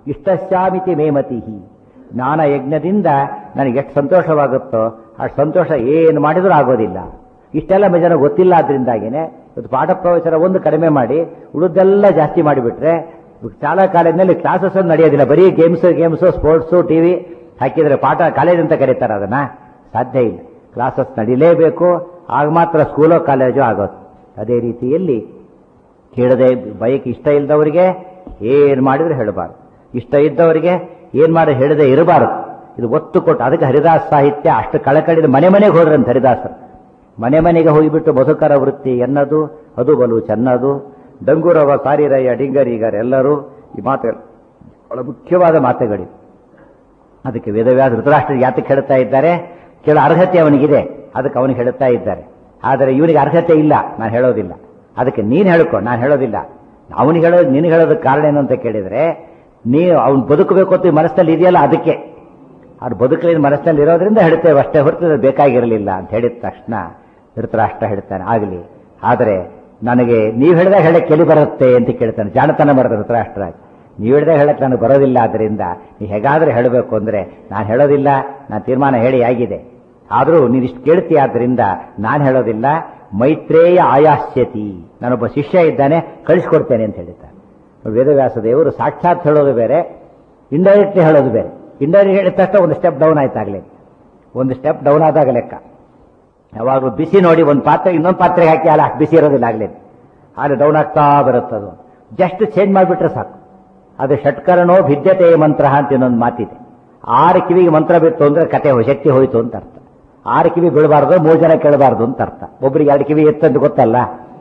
ಇಷ್ಟಶ್ಯಾಮಿತಿ ಮೇಮತಿ ಜ್ಞಾನ ಯಜ್ಞದಿಂದ ನನಗೆ ಎಷ್ಟು ಸಂತೋಷವಾಗುತ್ತೋ ಅಷ್ಟು ಸಂತೋಷ ಏನು ಮಾಡಿದರೂ ಆಗೋದಿಲ್ಲ ಇಷ್ಟೆಲ್ಲ ಜನ ಗೊತ್ತಿಲ್ಲ ಆದ್ರಿಂದಾಗಿನೇ ಇವತ್ತು ಪಾಠ ಪ್ರವಚನ ಒಂದು ಕಡಿಮೆ ಮಾಡಿ ಉಳಿದೆಲ್ಲ ಜಾಸ್ತಿ ಮಾಡಿಬಿಟ್ರೆ ಶಾಲಾ ಕಾಲೇಜಿನಲ್ಲಿ ಕ್ಲಾಸಸ್ ನಡೆಯೋದಿಲ್ಲ ಬರೀ ಗೇಮ್ಸ್ ಗೇಮ್ಸು ಸ್ಪೋರ್ಟ್ಸು ಟಿವಿ ಹಾಕಿದ್ರೆ ಪಾಠ ಕಾಲೇಜ್ ಅಂತ ಕರೀತಾರೆ ಅದನ್ನ ಸಾಧ್ಯ ಇಲ್ಲ ಕ್ಲಾಸಸ್ ನಡೀಲೇಬೇಕು ಆಗ ಮಾತ್ರ ಸ್ಕೂಲೋ ಕಾಲೇಜು ಆಗೋದು ಅದೇ ರೀತಿಯಲ್ಲಿ ಕೇಳದೆ ಬೈಕ್ ಇಷ್ಟ ಇಲ್ಲದವರಿಗೆ ಏನು ಮಾಡಿದ್ರೆ ಹೇಳಬಾರ್ದು ಇಷ್ಟ ಇದ್ದವರಿಗೆ ಏನು ಮಾಡಿ ಹೇಳದೆ ಇರಬಾರದು ಇದು ಒತ್ತು ಕೊಟ್ಟು ಅದಕ್ಕೆ ಹರಿದಾಸ ಸಾಹಿತ್ಯ ಅಷ್ಟು ಕಳಕಳಿದ ಮನೆ ಮನೆಗೆ ಹೋದ್ರಂತ ಹರಿದಾಸರು ಮನೆ ಮನೆಗೆ ಹೋಗಿಬಿಟ್ಟು ಬದುಕರ ವೃತ್ತಿ ಎನ್ನದು ಅದು ಬಲು ಚೆನ್ನದು ಡಂಗೂರವ ಸಾರಿರಯ್ಯ ಡಿಂಗರಿಗರೆಲ್ಲರೂ ಈ ಮಾತುಗಳು ಬಹಳ ಮುಖ್ಯವಾದ ಮಾತುಗಳಿವೆ ಅದಕ್ಕೆ ವೇದವ್ಯಾಸ ಧೃತರಾಷ್ಟ್ರ ಯಾತಕ್ಕೆ ಹೇಳ್ತಾ ಇದ್ದಾರೆ ಕೇಳೋ ಅರ್ಹತೆ ಅವನಿಗಿದೆ ಅದಕ್ಕೆ ಅವನಿಗೆ ಹೇಳ್ತಾ ಇದ್ದಾರೆ ಆದರೆ ಇವನಿಗೆ ಅರ್ಹತೆ ಇಲ್ಲ ನಾನು ಹೇಳೋದಿಲ್ಲ ಅದಕ್ಕೆ ನೀನು ಹೇಳ್ಕೊ ನಾನು ಹೇಳೋದಿಲ್ಲ ಅವನಿಗೆ ಹೇಳೋದು ನಿನಗೆ ಹೇಳೋದಕ್ಕೆ ಕಾರಣ ಏನು ಅಂತ ಕೇಳಿದ್ರೆ ನೀ ಅವ್ನು ಬದುಕಬೇಕು ಅಂತ ಈ ಮನಸ್ಸಲ್ಲಿ ಇದೆಯಲ್ಲ ಅದಕ್ಕೆ ಅವ್ರು ಬದುಕಲಿನ ಮನಸ್ಸಿನಲ್ಲಿ ಇರೋದ್ರಿಂದ ಹೇಳ್ತೇವೆ ಅಷ್ಟೇ ಹೊರತು ಅದು ಬೇಕಾಗಿರಲಿಲ್ಲ ಅಂತ ಹೇಳಿದ ತಕ್ಷಣ ಧೃತರಾಷ್ಟ್ರ ಹೇಳ್ತಾನೆ ಆಗಲಿ ಆದರೆ ನನಗೆ ನೀವು ಹೇಳಿದಾಗ ಹೇಳಕ್ಕೆ ಎಲ್ಲಿ ಬರುತ್ತೆ ಅಂತ ಕೇಳ್ತಾನೆ ಜಾಣತನ ಮಾಡಿದ ಧೃತರಾಷ್ಟ್ರ ನೀವು ಹೇಳಿದಾಗ ಹೇಳಕ್ಕೆ ನನಗೆ ಬರೋದಿಲ್ಲ ಆದ್ದರಿಂದ ನೀವು ಹೇಗಾದ್ರೆ ಹೇಳಬೇಕು ಅಂದರೆ ನಾನು ಹೇಳೋದಿಲ್ಲ ನಾನು ತೀರ್ಮಾನ ಹೇಳಿ ಆಗಿದೆ ಆದರೂ ನೀನು ಇಷ್ಟು ಕೇಳ್ತೀಯ ಆದ್ದರಿಂದ ನಾನು ಹೇಳೋದಿಲ್ಲ ಮೈತ್ರೇಯ ಆಯಾಸ್ಯತಿ ನಾನೊಬ್ಬ ಶಿಷ್ಯ ಇದ್ದಾನೆ ಕಳಿಸ್ಕೊಡ್ತೇನೆ ಅಂತ ಹೇಳಿದ್ದಾನೆ ವೇದವ್ಯಾಸ ದೇವರು ಸಾಕ್ಷಾತ್ ಹೇಳೋದು ಬೇರೆ ಇಂಡೈರೆಕ್ಟ್ಲಿ ಹೇಳೋದು ಬೇರೆ ಇಂಡೈರೆಕ್ಟ್ ಹೇಳಿದ ತಕ್ಷಣ ಒಂದು ಸ್ಟೆಪ್ ಡೌನ್ ಆಯ್ತಾಗಲೇ ಒಂದು ಸ್ಟೆಪ್ ಡೌನ್ ಆದಾಗ ಲೆಕ್ಕ ಯಾವಾಗಲೂ ಬಿಸಿ ನೋಡಿ ಒಂದು ಪಾತ್ರೆ ಇನ್ನೊಂದು ಪಾತ್ರೆಗೆ ಹಾಕಿ ಅಲ್ಲ ಬಿಸಿ ಇರೋದಿಲ್ಲ ಆಗಲೇ ಹಾಲು ಡೌನ್ ಆಗ್ತಾ ಬರುತ್ತದು ಜಸ್ಟ್ ಚೇಂಜ್ ಮಾಡಿಬಿಟ್ರೆ ಸಾಕು ಅದು ಷಟ್ಕರಣೋ ಭಿದ್ಯತೆ ಮಂತ್ರ ಅಂತ ಇನ್ನೊಂದು ಮಾತಿದೆ ಆರು ಕಿವಿಗೆ ಮಂತ್ರ ಬಿತ್ತು ಅಂದ್ರೆ ಕತೆ ಶಕ್ತಿ ಹೋಯ್ತು ಅಂತ ಅರ್ಥ ಆರು ಕಿವಿ ಬೀಳಬಾರ್ದು ಮೂರು ಜನ ಕೇಳಬಾರ್ದು ಅಂತ ಅರ್ಥ ಒಬ್ರಿಗೆ ಎರಡು ಕಿವಿ ಎತ್ತಂತ ಗೊತ್ತಲ್ಲ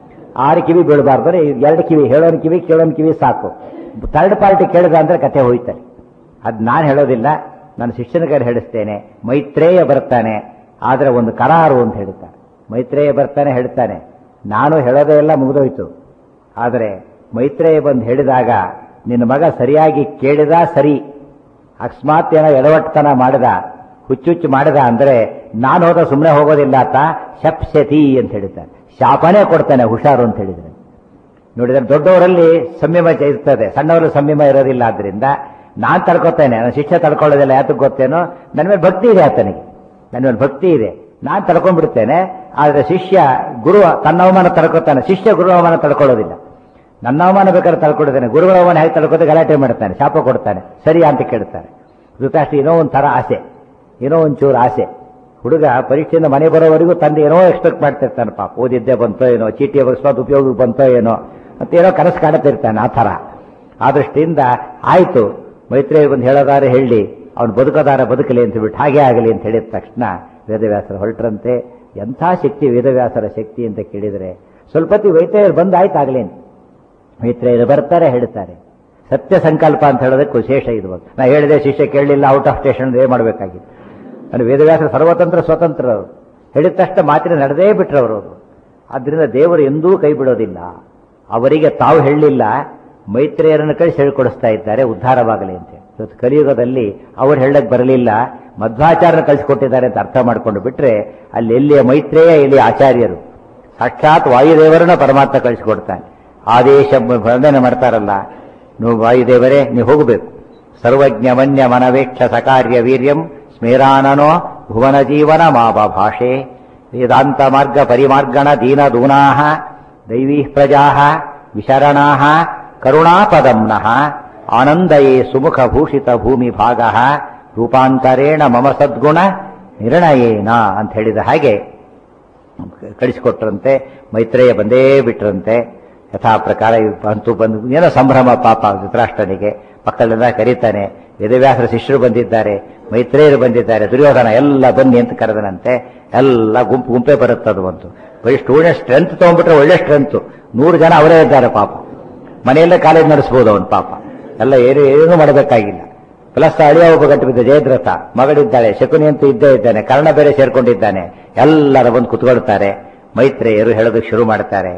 ಆರು ಕಿವಿ ಬೀಳಬಾರ್ದು ಎರಡು ಕಿವಿ ಹೇಳೋನ್ ಕಿವಿ ಕೇಳೋನ್ ಕಿವಿ ಸಾಕು ಥರ್ಡ್ ಪಾರ್ಟಿ ಕೇಳಿದ ಅಂದ್ರೆ ಕತೆ ಹೋಯ್ತಾರೆ ಅದು ನಾನು ಹೇಳೋದಿಲ್ಲ ನನ್ನ ಶಿಷ್ಯನ ಕೈ ಹೇಳಿಸ್ತೇನೆ ಮೈತ್ರೇಯ ಬರ್ತಾನೆ ಆದರೆ ಒಂದು ಕರಾರು ಅಂತ ಹೇಳ್ತಾನೆ ಮೈತ್ರೇಯ ಬರ್ತಾನೆ ಹೇಳ್ತಾನೆ ನಾನು ಹೇಳೋದೇ ಎಲ್ಲ ಮುಗಿದೋಯ್ತು ಆದರೆ ಮೈತ್ರೇಯ ಬಂದು ಹೇಳಿದಾಗ ನಿನ್ನ ಮಗ ಸರಿಯಾಗಿ ಕೇಳಿದ ಸರಿ ಅಕಸ್ಮಾತ್ ಏನೋ ಎಡವಟ್ಟತನ ಮಾಡಿದ ಹುಚ್ಚುಚ್ಚು ಮಾಡಿದ ಅಂದ್ರೆ ನಾನು ಹೋದ ಸುಮ್ಮನೆ ಹೋಗೋದಿಲ್ಲ ಆತ ಶಪ್ಸತಿ ಅಂತ ಹೇಳ್ತಾನೆ ಶಾಪನೇ ಕೊಡ್ತಾನೆ ಹುಷಾರು ಅಂತ ಹೇಳಿದ್ರೆ ನೋಡಿದ್ರೆ ದೊಡ್ಡವರಲ್ಲಿ ಸಂಯಮ ಇರ್ತದೆ ಸಣ್ಣವರು ಸಂಯಮ ಇರೋದಿಲ್ಲ ಆದ್ರಿಂದ ನಾನ್ ತಡ್ಕೋತೇನೆ ನನ್ನ ಶಿಷ್ಯ ತಡ್ಕೊಳ್ಳೋದಿಲ್ಲ ಯಾತಕ್ಕೆ ಗೊತ್ತೇನೋ ನನ್ನ ಮೇಲೆ ಭಕ್ತಿ ಇದೆ ಆತನಿಗೆ ನನ್ನ ಮೇಲೆ ಭಕ್ತಿ ಇದೆ ನಾನ್ ತಡ್ಕೊಂಡ್ಬಿಡ್ತೇನೆ ಆದ್ರೆ ಶಿಷ್ಯ ಗುರು ತನ್ನ ಅವಮಾನ ತಡ್ಕೋತಾನೆ ಶಿಷ್ಯ ಗುರು ಅವಮಾನ ತಡ್ಕೊಳ್ಳೋದಿಲ್ಲ ನನ್ನ ಅವಮಾನ ಬೇಕಾದ್ರೆ ತಡ್ಕೊಡ್ತಾನೆ ಗುರುಗಳ ಅವಮಾನ ಹೇಗೆ ತಡ್ಕೋತ ಗಲಾಟೆ ಮಾಡ್ತಾನೆ ಶಾಪ ಕೊಡ್ತಾನೆ ಸರಿ ಅಂತ ಕೇಳ್ತಾನೆ ಧೃತರಾಷ್ಟ್ರ ಏನೋ ಒಂದು ಥರ ಆಸೆ ಏನೋ ಒಂಚೂರು ಆಸೆ ಹುಡುಗ ಪರೀಕ್ಷೆಯಿಂದ ಮನೆ ಬರೋವರೆಗೂ ತಂದೆ ಏನೋ ಎಕ್ಸ್ಪೆಕ್ಟ್ ಮಾಡ್ತಿರ್ತಾನೆ ಪಾಪ ಓದಿದ್ದೆ ಬಂತೋ ಏನೋ ಚೀಟಿ ಅಕಸ್ಮಾತ್ ಉಪಯೋಗಕ್ಕೆ ಬಂತೋ ಏನೋ ಮತ್ತೆ ಏನೋ ಕನಸು ಕಾಣುತ್ತಿರ್ತಾನೆ ಆ ಥರ ಆ ದೃಷ್ಟಿಯಿಂದ ಆಯ್ತು ಮೈತ್ರೇಯ ಬಂದು ಹೇಳೋದಾರೆ ಹೇಳಿ ಅವ್ನು ಬದುಕೋದಾರ ಬದುಕಲಿ ಅಂತ ಬಿಟ್ಟು ಹಾಗೆ ಆಗಲಿ ಅಂತ ಹೇಳಿದ ತಕ್ಷಣ ವೇದವ್ಯಾಸರು ಹೊರಟ್ರಂತೆ ಎಂಥ ಶಕ್ತಿ ವೇದವ್ಯಾಸರ ಶಕ್ತಿ ಅಂತ ಕೇಳಿದರೆ ಸ್ವಲ್ಪ ಹೊತ್ತಿಗೆ ವೈದ್ಯರು ಬಂದು ಆಯ್ತು ಆಗ್ಲೇನು ಮೈತ್ರೇಯರು ಬರ್ತಾರೆ ಹೇಳ್ತಾರೆ ಸತ್ಯ ಸಂಕಲ್ಪ ಅಂತ ಹೇಳೋದಕ್ಕೆ ವಿಶೇಷ ಇದು ನಾ ಹೇಳಿದೆ ಶಿಷ್ಯ ಕೇಳಲಿಲ್ಲ ಔಟ್ ಆಫ್ ಸ್ಟೇಷನ್ ಏನ್ ಮಾಡಬೇಕಾಗಿತ್ತು ಅಂದ್ರೆ ವೇದವ್ಯಾಸ ಸರ್ವತಂತ್ರ ಸ್ವತಂತ್ರ ಅವರು ಹೇಳಿದ ತಕ್ಷಣ ಮಾತಿನ ನಡೆದೇ ಬಿಟ್ರು ಅವರು ಆದ್ರಿಂದ ದೇವರು ಎಂದೂ ಕೈ ಬಿಡೋದಿಲ್ಲ ಅವರಿಗೆ ತಾವು ಹೇಳಲಿಲ್ಲ ಮೈತ್ರೇಯರನ್ನು ಕಳಿಸಿ ಹೇಳ್ಕೊಡಿಸ್ತಾ ಇದ್ದಾರೆ ಉದ್ಧಾರವಾಗಲಿ ಅಂತ ಇವತ್ತು ಕಲಿಯುಗದಲ್ಲಿ ಅವ್ರು ಹೇಳಕ್ ಬರಲಿಲ್ಲ ಮಧ್ವಾಚಾರ್ಯನ ಕಳಿಸಿಕೊಟ್ಟಿದ್ದಾರೆ ಅಂತ ಅರ್ಥ ಮಾಡ್ಕೊಂಡು ಬಿಟ್ರೆ ಅಲ್ಲಿ ಎಲ್ಲಿಯ ಮೈತ್ರೇಯ ಇಲ್ಲಿ ಆಚಾರ್ಯರು ಸಾಕ್ಷಾತ್ ವಾಯುದೇವರನ್ನ ಪರಮಾತ್ಮ ಕಳಿಸಿಕೊಡ್ತಾನೆ ಆದೇಶ ಬಂಧನೆ ಮಾಡ್ತಾರಲ್ಲ ನೀವು ವಾಯುದೇವರೇ ನೀವು ಹೋಗಬೇಕು ಸರ್ವಜ್ಞ ಮನ್ಯ ಮನವೇಕ್ಷ ಸಕಾರ್ಯ ವೀರ್ಯಂ ಸ್ಮೇರಾನನೋ ಭುವನ ಜೀವನ ಮಾವ ಭಾಷೆ ವೇದಾಂತ ಮಾರ್ಗ ಪರಿಮಾರ್ಗಣ ದೀನ ದೂನಾ ದೈವೀ ಪ್ರಜಾ ವಿಶರಣಾ ಕರುಣಾಪದಮ್ನಃ ಆನಂದಯೇ ಸುಮುಖ ಭೂಷಿತ ಭೂಮಿ ಭಾಗ ರೂಪಾಂತರೇಣ ಮಮ ಸದ್ಗುಣ ನಿರ್ಣಯೇನ ಅಂತ ಹೇಳಿದ ಹಾಗೆ ಕಳಿಸಿಕೊಟ್ರಂತೆ ಮೈತ್ರೇಯ ಬಂದೇ ಬಿಟ್ರಂತೆ ಯಥಾ ಪ್ರಕಾರ ಅಂತೂ ಬಂದು ಏನೋ ಸಂಭ್ರಮ ಪಾಪ ಧೃತರಾಷ್ಟ್ರನಿಗೆ ಮಕ್ಕಳೆಲ್ಲ ಕರೀತಾನೆ ವೇದವ್ಯಾಸರ ಶಿಷ್ಯರು ಬಂದಿದ್ದಾರೆ ಮೈತ್ರೇಯರು ಬಂದಿದ್ದಾರೆ ದುರ್ಯೋಧನ ಎಲ್ಲ ಬನ್ನಿ ಅಂತ ಕರೆದನಂತೆ ಎಲ್ಲ ಗುಂಪು ಗುಂಪೇ ಬರುತ್ತದು ಬಂತು ಬರೀ ಸ್ಟೂಡೆಂಟ್ ಸ್ಟ್ರೆಂತ್ ತಗೊಂಡ್ಬಿಟ್ರೆ ಒಳ್ಳೆ ಸ್ಟ್ರೆಂತ್ ನೂರು ಜನ ಅವರೇ ಇದ್ದಾರೆ ಪಾಪ ಮನೆಯಲ್ಲೇ ಕಾಲೇಜ್ ನಡೆಸಬಹುದು ಅವನು ಪಾಪ ಎಲ್ಲ ಏನು ಏನೂ ಮಾಡಬೇಕಾಗಿಲ್ಲ ಪ್ಲಸ್ ಅಳಿಯ ಒಬ್ಬ ಗಟ್ಟು ಬಿದ್ದ ಜಯದ್ರಥ ಮಗಳಿದ್ದಾಳೆ ಶಕುನಿ ಅಂತೂ ಇದ್ದೇ ಇದ್ದಾನೆ ಕರ್ಣ ಬೇರೆ ಸೇರ್ಕೊಂಡಿದ್ದಾನೆ ಎಲ್ಲರ ಬಂದು ಕುತ್ಕೊಳ್ತಾರೆ ಮೈತ್ರೇಯರು ಹೇಳೋದಕ್ಕೆ ಶುರು ಮಾಡ್ತಾರೆ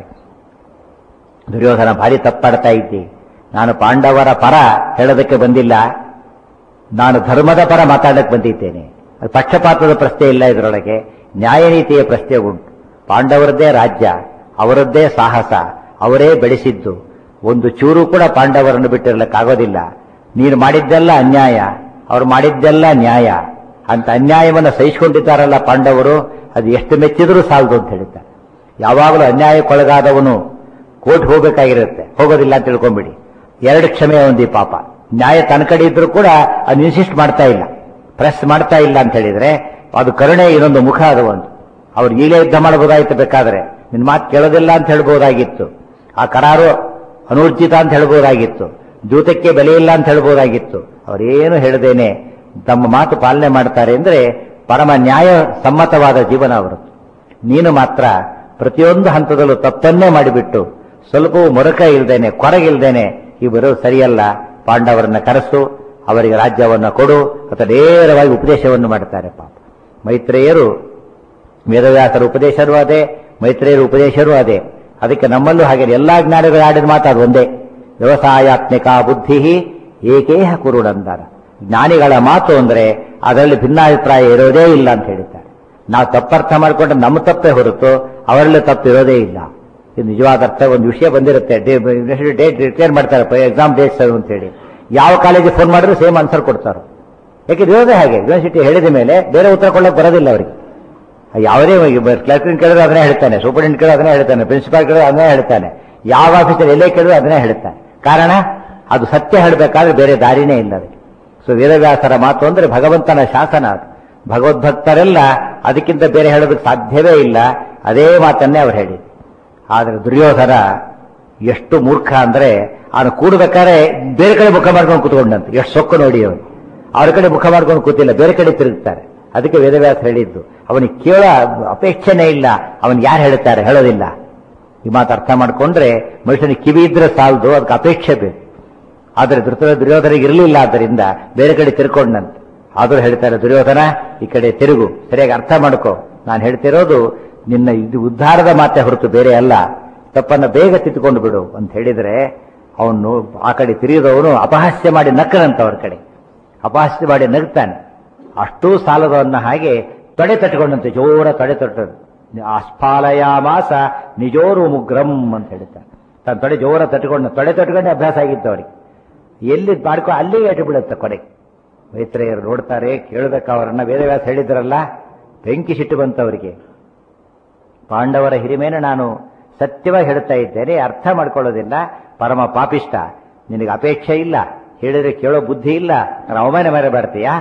ದುರ್ಯೋಧನ ಭಾರಿ ತಪ್ಪಾಡ್ತಾ ಇದ್ದಿ ನಾನು ಪಾಂಡವರ ಪರ ಹೇಳೋದಕ್ಕೆ ಬಂದಿಲ್ಲ ನಾನು ಧರ್ಮದ ಪರ ಮಾತಾಡಕ್ಕೆ ಬಂದಿದ್ದೇನೆ ಅದು ಪಕ್ಷಪಾತದ ಪ್ರಶ್ನೆ ಇಲ್ಲ ಇದರೊಳಗೆ ನ್ಯಾಯನೀತಿಯ ಪ್ರಶ್ನೆ ಉಂಟು ಪಾಂಡವರದ್ದೇ ರಾಜ್ಯ ಅವರದ್ದೇ ಸಾಹಸ ಅವರೇ ಬೆಳೆಸಿದ್ದು ಒಂದು ಚೂರು ಕೂಡ ಪಾಂಡವರನ್ನು ಬಿಟ್ಟಿರಲಿಕ್ಕಾಗೋದಿಲ್ಲ ನೀನು ಮಾಡಿದ್ದೆಲ್ಲ ಅನ್ಯಾಯ ಅವ್ರು ಮಾಡಿದ್ದೆಲ್ಲ ನ್ಯಾಯ ಅಂತ ಅನ್ಯಾಯವನ್ನು ಸಹಿಸಿಕೊಂಡಿದ್ದಾರಲ್ಲ ಪಾಂಡವರು ಅದು ಎಷ್ಟು ಮೆಚ್ಚಿದರೂ ಸಾಲದು ಅಂತ ಹೇಳಿದ್ದಾರೆ ಯಾವಾಗಲೂ ಅನ್ಯಾಯಕ್ಕೊಳಗಾದವನು ಕೋರ್ಟ್ ಹೋಗಬೇಕಾಗಿರುತ್ತೆ ಹೋಗೋದಿಲ್ಲ ಅಂತ ತಿಳ್ಕೊಂಬಿಡಿ ಎರಡು ಕ್ಷಮೆ ಹೊಂದಿ ಪಾಪ ನ್ಯಾಯ ತನ್ನ ಕಡೆ ಇದ್ರೂ ಕೂಡ ಅದು ಇನ್ಸಿಸ್ಟ್ ಮಾಡ್ತಾ ಇಲ್ಲ ಪ್ರೆಸ್ ಮಾಡ್ತಾ ಇಲ್ಲ ಅಂತ ಹೇಳಿದ್ರೆ ಅದು ಕರುಣೆ ಇನ್ನೊಂದು ಮುಖ ಅದು ಒಂದು ಅವ್ರು ಈಗಲೇ ಯುದ್ಧ ಮಾಡಬಹುದಾಗಿತ್ತು ಬೇಕಾದ್ರೆ ನಿನ್ ಮಾತು ಕೇಳೋದಿಲ್ಲ ಅಂತ ಹೇಳ್ಬೋದಾಗಿತ್ತು ಆ ಕರಾರು ಅನೂರ್ಜಿತ ಅಂತ ಹೇಳ್ಬೋದಾಗಿತ್ತು ಜೂತಕ್ಕೆ ಬೆಲೆ ಇಲ್ಲ ಅಂತ ಹೇಳ್ಬೋದಾಗಿತ್ತು ಅವರೇನು ಹೇಳದೇನೆ ತಮ್ಮ ಮಾತು ಪಾಲನೆ ಮಾಡ್ತಾರೆ ಅಂದ್ರೆ ಪರಮ ನ್ಯಾಯ ಸಮ್ಮತವಾದ ಜೀವನ ಅವರದ್ದು ನೀನು ಮಾತ್ರ ಪ್ರತಿಯೊಂದು ಹಂತದಲ್ಲೂ ತಪ್ಪನ್ನೇ ಮಾಡಿಬಿಟ್ಟು ಸ್ವಲ್ಪವೂ ಮೊರಕ ಇಲ್ದೇನೆ ಕೊರಗಿಲ್ದೇನೆ ಇವರು ಸರಿಯಲ್ಲ ಪಾಂಡವರನ್ನ ಕರೆಸು ಅವರಿಗೆ ರಾಜ್ಯವನ್ನು ಕೊಡು ಅಥವಾ ನೇರವಾಗಿ ಉಪದೇಶವನ್ನು ಮಾಡ್ತಾರೆ ಪಾಪ ಮೈತ್ರೇಯರು ವೇದವ್ಯಾಸರ ಉಪದೇಶರೂ ಅದೇ ಮೈತ್ರೇಯರ ಉಪದೇಶರೂ ಅದೇ ಅದಕ್ಕೆ ನಮ್ಮಲ್ಲೂ ಹಾಗೆ ಎಲ್ಲಾ ಜ್ಞಾನಿಗಳು ಆಡಿದ ಮಾತು ಅದು ಒಂದೇ ವ್ಯವಸಾಯಾತ್ಮಿಕ ಬುದ್ಧಿ ಏಕೇಹ ಕುರುಡಂದಾರ ಜ್ಞಾನಿಗಳ ಮಾತು ಅಂದ್ರೆ ಅದರಲ್ಲಿ ಭಿನ್ನಾಭಿಪ್ರಾಯ ಇರೋದೇ ಇಲ್ಲ ಅಂತ ಹೇಳಿದ್ದಾರೆ ನಾವು ತಪ್ಪರ್ಥ ಮಾಡಿಕೊಂಡ್ರೆ ನಮ್ಮ ತಪ್ಪೇ ಹೊರತು ಅವರಲ್ಲಿ ತಪ್ಪು ಇರೋದೇ ಇಲ್ಲ ಇದು ನಿಜವಾದ ಅರ್ಥ ಒಂದು ವಿಷಯ ಬಂದಿರುತ್ತೆ ಡೇಟ್ ಡಿಕ್ಲೇರ್ ಮಾಡ್ತಾರೆ ಎಕ್ಸಾಮ್ ಡೇಟ್ಸ್ ಅಂತ ಹೇಳಿ ಯಾವ ಕಾಲೇಜಿಗೆ ಫೋನ್ ಮಾಡಿದ್ರು ಸೇಮ್ ಆನ್ಸರ್ ಕೊಡ್ತಾರೆ ಯಾಕೆ ಇರೋದೇ ಹಾಗೆ ಯೂನಿವರ್ಸಿಟಿ ಹೇಳಿದ ಮೇಲೆ ಬೇರೆ ಉತ್ತರ ಕೊಡಕ್ಕೆ ಬರೋದಿಲ್ಲ ಅವರಿಗೆ ಯಾವುದೇ ಕ್ಲರ್ಕ್ ಕೇಳಿದ್ರೆ ಅದನ್ನೇ ಹೇಳ್ತಾನೆ ಸೂಪರಿಂಟೆಂಡೆಂಟ್ ಕೇಳಿದ್ರೆ ಅದನ್ನೇ ಹೇಳ್ತಾನೆ ಪ್ರಿನ್ಸಿಪಾಲ್ ಕೇಳಿದ್ರೆ ಅದನ್ನೇ ಹೇಳ್ತಾನೆ ಯಾವ ಆಫೀಸರ್ ಎಲ್ಲೇ ಕೇಳಿದ್ರೆ ಅದನ್ನೇ ಹೇಳ್ತಾನೆ ಕಾರಣ ಅದು ಸತ್ಯ ಹೇಳಬೇಕಾದ್ರೆ ಬೇರೆ ದಾರಿನೇ ಇಲ್ಲ ಅದಕ್ಕೆ ಸೊ ವೇದವ್ಯಾಸರ ಮಾತು ಅಂದ್ರೆ ಭಗವಂತನ ಶಾಸನ ಅದು ಭಗವದ್ಭಕ್ತರೆಲ್ಲ ಅದಕ್ಕಿಂತ ಬೇರೆ ಹೇಳೋದಕ್ಕೆ ಸಾಧ್ಯವೇ ಇಲ್ಲ ಅದೇ ಮಾತನ್ನೇ ಅವ್ರು ಹೇಳಿದ್ರು ಆದ್ರೆ ದುರ್ಯೋಧನ ಎಷ್ಟು ಮೂರ್ಖ ಅಂದ್ರೆ ಅವನು ಕೂಡ್ಬೇಕಾದ್ರೆ ಬೇರೆ ಕಡೆ ಮುಖ ಮಾಡ್ಕೊಂಡು ಕೂತ್ಕೊಂಡಂತೆ ಎಷ್ಟು ಸೊಕ್ಕು ನೋಡಿ ಅವನು ಅವ್ರ ಕಡೆ ಮುಖ ಮಾಡ್ಕೊಂಡು ಕೂತಿಲ್ಲ ಬೇರೆ ಕಡೆ ತಿರುಗ್ತಾರೆ ಅದಕ್ಕೆ ವೇದವ್ಯಾಸ ಹೇಳಿದ್ದು ಅವನಿಗೆ ಕೇಳ ಅಪೇಕ್ಷೆನೇ ಇಲ್ಲ ಅವನ್ ಯಾರು ಹೇಳ್ತಾರೆ ಹೇಳೋದಿಲ್ಲ ಈ ಮಾತು ಅರ್ಥ ಮಾಡ್ಕೊಂಡ್ರೆ ಮನುಷ್ಯನಿಗೆ ಕಿವಿ ಇದ್ರೆ ಸಾಲದು ಅದಕ್ಕೆ ಅಪೇಕ್ಷೆ ಬೇಕು ಆದ್ರೆ ಧೃತ ದುರ್ಯೋಧನಿಗೆ ಇರಲಿಲ್ಲ ಆದ್ದರಿಂದ ಬೇರೆ ಕಡೆ ತಿರ್ಕೊಂಡಂತೆ ಆದರೂ ಹೇಳ್ತಾರೆ ದುರ್ಯೋಧನ ಈ ಕಡೆ ತಿರುಗು ಸರಿಯಾಗಿ ಅರ್ಥ ಮಾಡ್ಕೋ ನಾನು ಹೇಳ್ತಿರೋದು ನಿನ್ನ ಇದು ಉದ್ಧಾರದ ಮಾತೆ ಹೊರತು ಬೇರೆ ಅಲ್ಲ ತಪ್ಪನ್ನ ಬೇಗ ತಿದ್ದುಕೊಂಡು ಬಿಡು ಅಂತ ಹೇಳಿದ್ರೆ ಅವನು ಆ ಕಡೆ ತಿರುಗಿದವನು ಅಪಹಾಸ್ಯ ಮಾಡಿ ನಕ್ಕನಂತ ಅವ್ರ ಕಡೆ ಅಪಹಾಸ್ಯ ಮಾಡಿ ನಗ್ತಾನೆ ಅಷ್ಟೂ ಸಾಲದವನ್ನ ಹಾಗೆ ತೊಡೆ ತಟ್ಕೊಂಡಂತೆ ಜೋರ ತೊಡೆ ತೊಟ್ಟರು ಅಸ್ಫಾಲಯ ಮಾಸ ನಿಜೋರು ಮುಗ್ರಂ ಅಂತ ಹೇಳ್ತಾನೆ ತನ್ನ ತೊಡೆ ಜೋರ ತಟ್ಕೊಂಡು ತೊಡೆ ತಟ್ಕೊಂಡೆ ಅಭ್ಯಾಸ ಆಗಿತ್ತು ಅವರಿಗೆ ಎಲ್ಲಿ ಮಾಡ್ಕೊ ಅಲ್ಲಿಗೆ ಎಟ್ಟು ಬಿಡುತ್ತೆ ಕೊನೆಗೆ ಮೈತ್ರೇಯರು ನೋಡ್ತಾರೆ ಕೇಳಬೇಕು ಅವರನ್ನ ವೇದವ್ಯಾಸ ಹೇಳಿದ್ರಲ್ಲ ಬೆಂಕಿ ಸಿಟ್ಟು ಬಂತವರಿಗೆ ಪಾಂಡವರ ಹಿರಿಮೇನ ನಾನು ಸತ್ಯವಾಗಿ ಹೇಳ್ತಾ ಇದ್ದೇನೆ ಅರ್ಥ ಮಾಡ್ಕೊಳ್ಳೋದಿಲ್ಲ ಪರಮ ಪಾಪಿಷ್ಟ ನಿನಗೆ ಅಪೇಕ್ಷೆ ಇಲ್ಲ ಹೇಳಿದ್ರೆ ಕೇಳೋ ಬುದ್ಧಿ ಇಲ್ಲ ನಾನು ಅವಮಾನ ಮರೆಬಾರ್ತೀಯಾ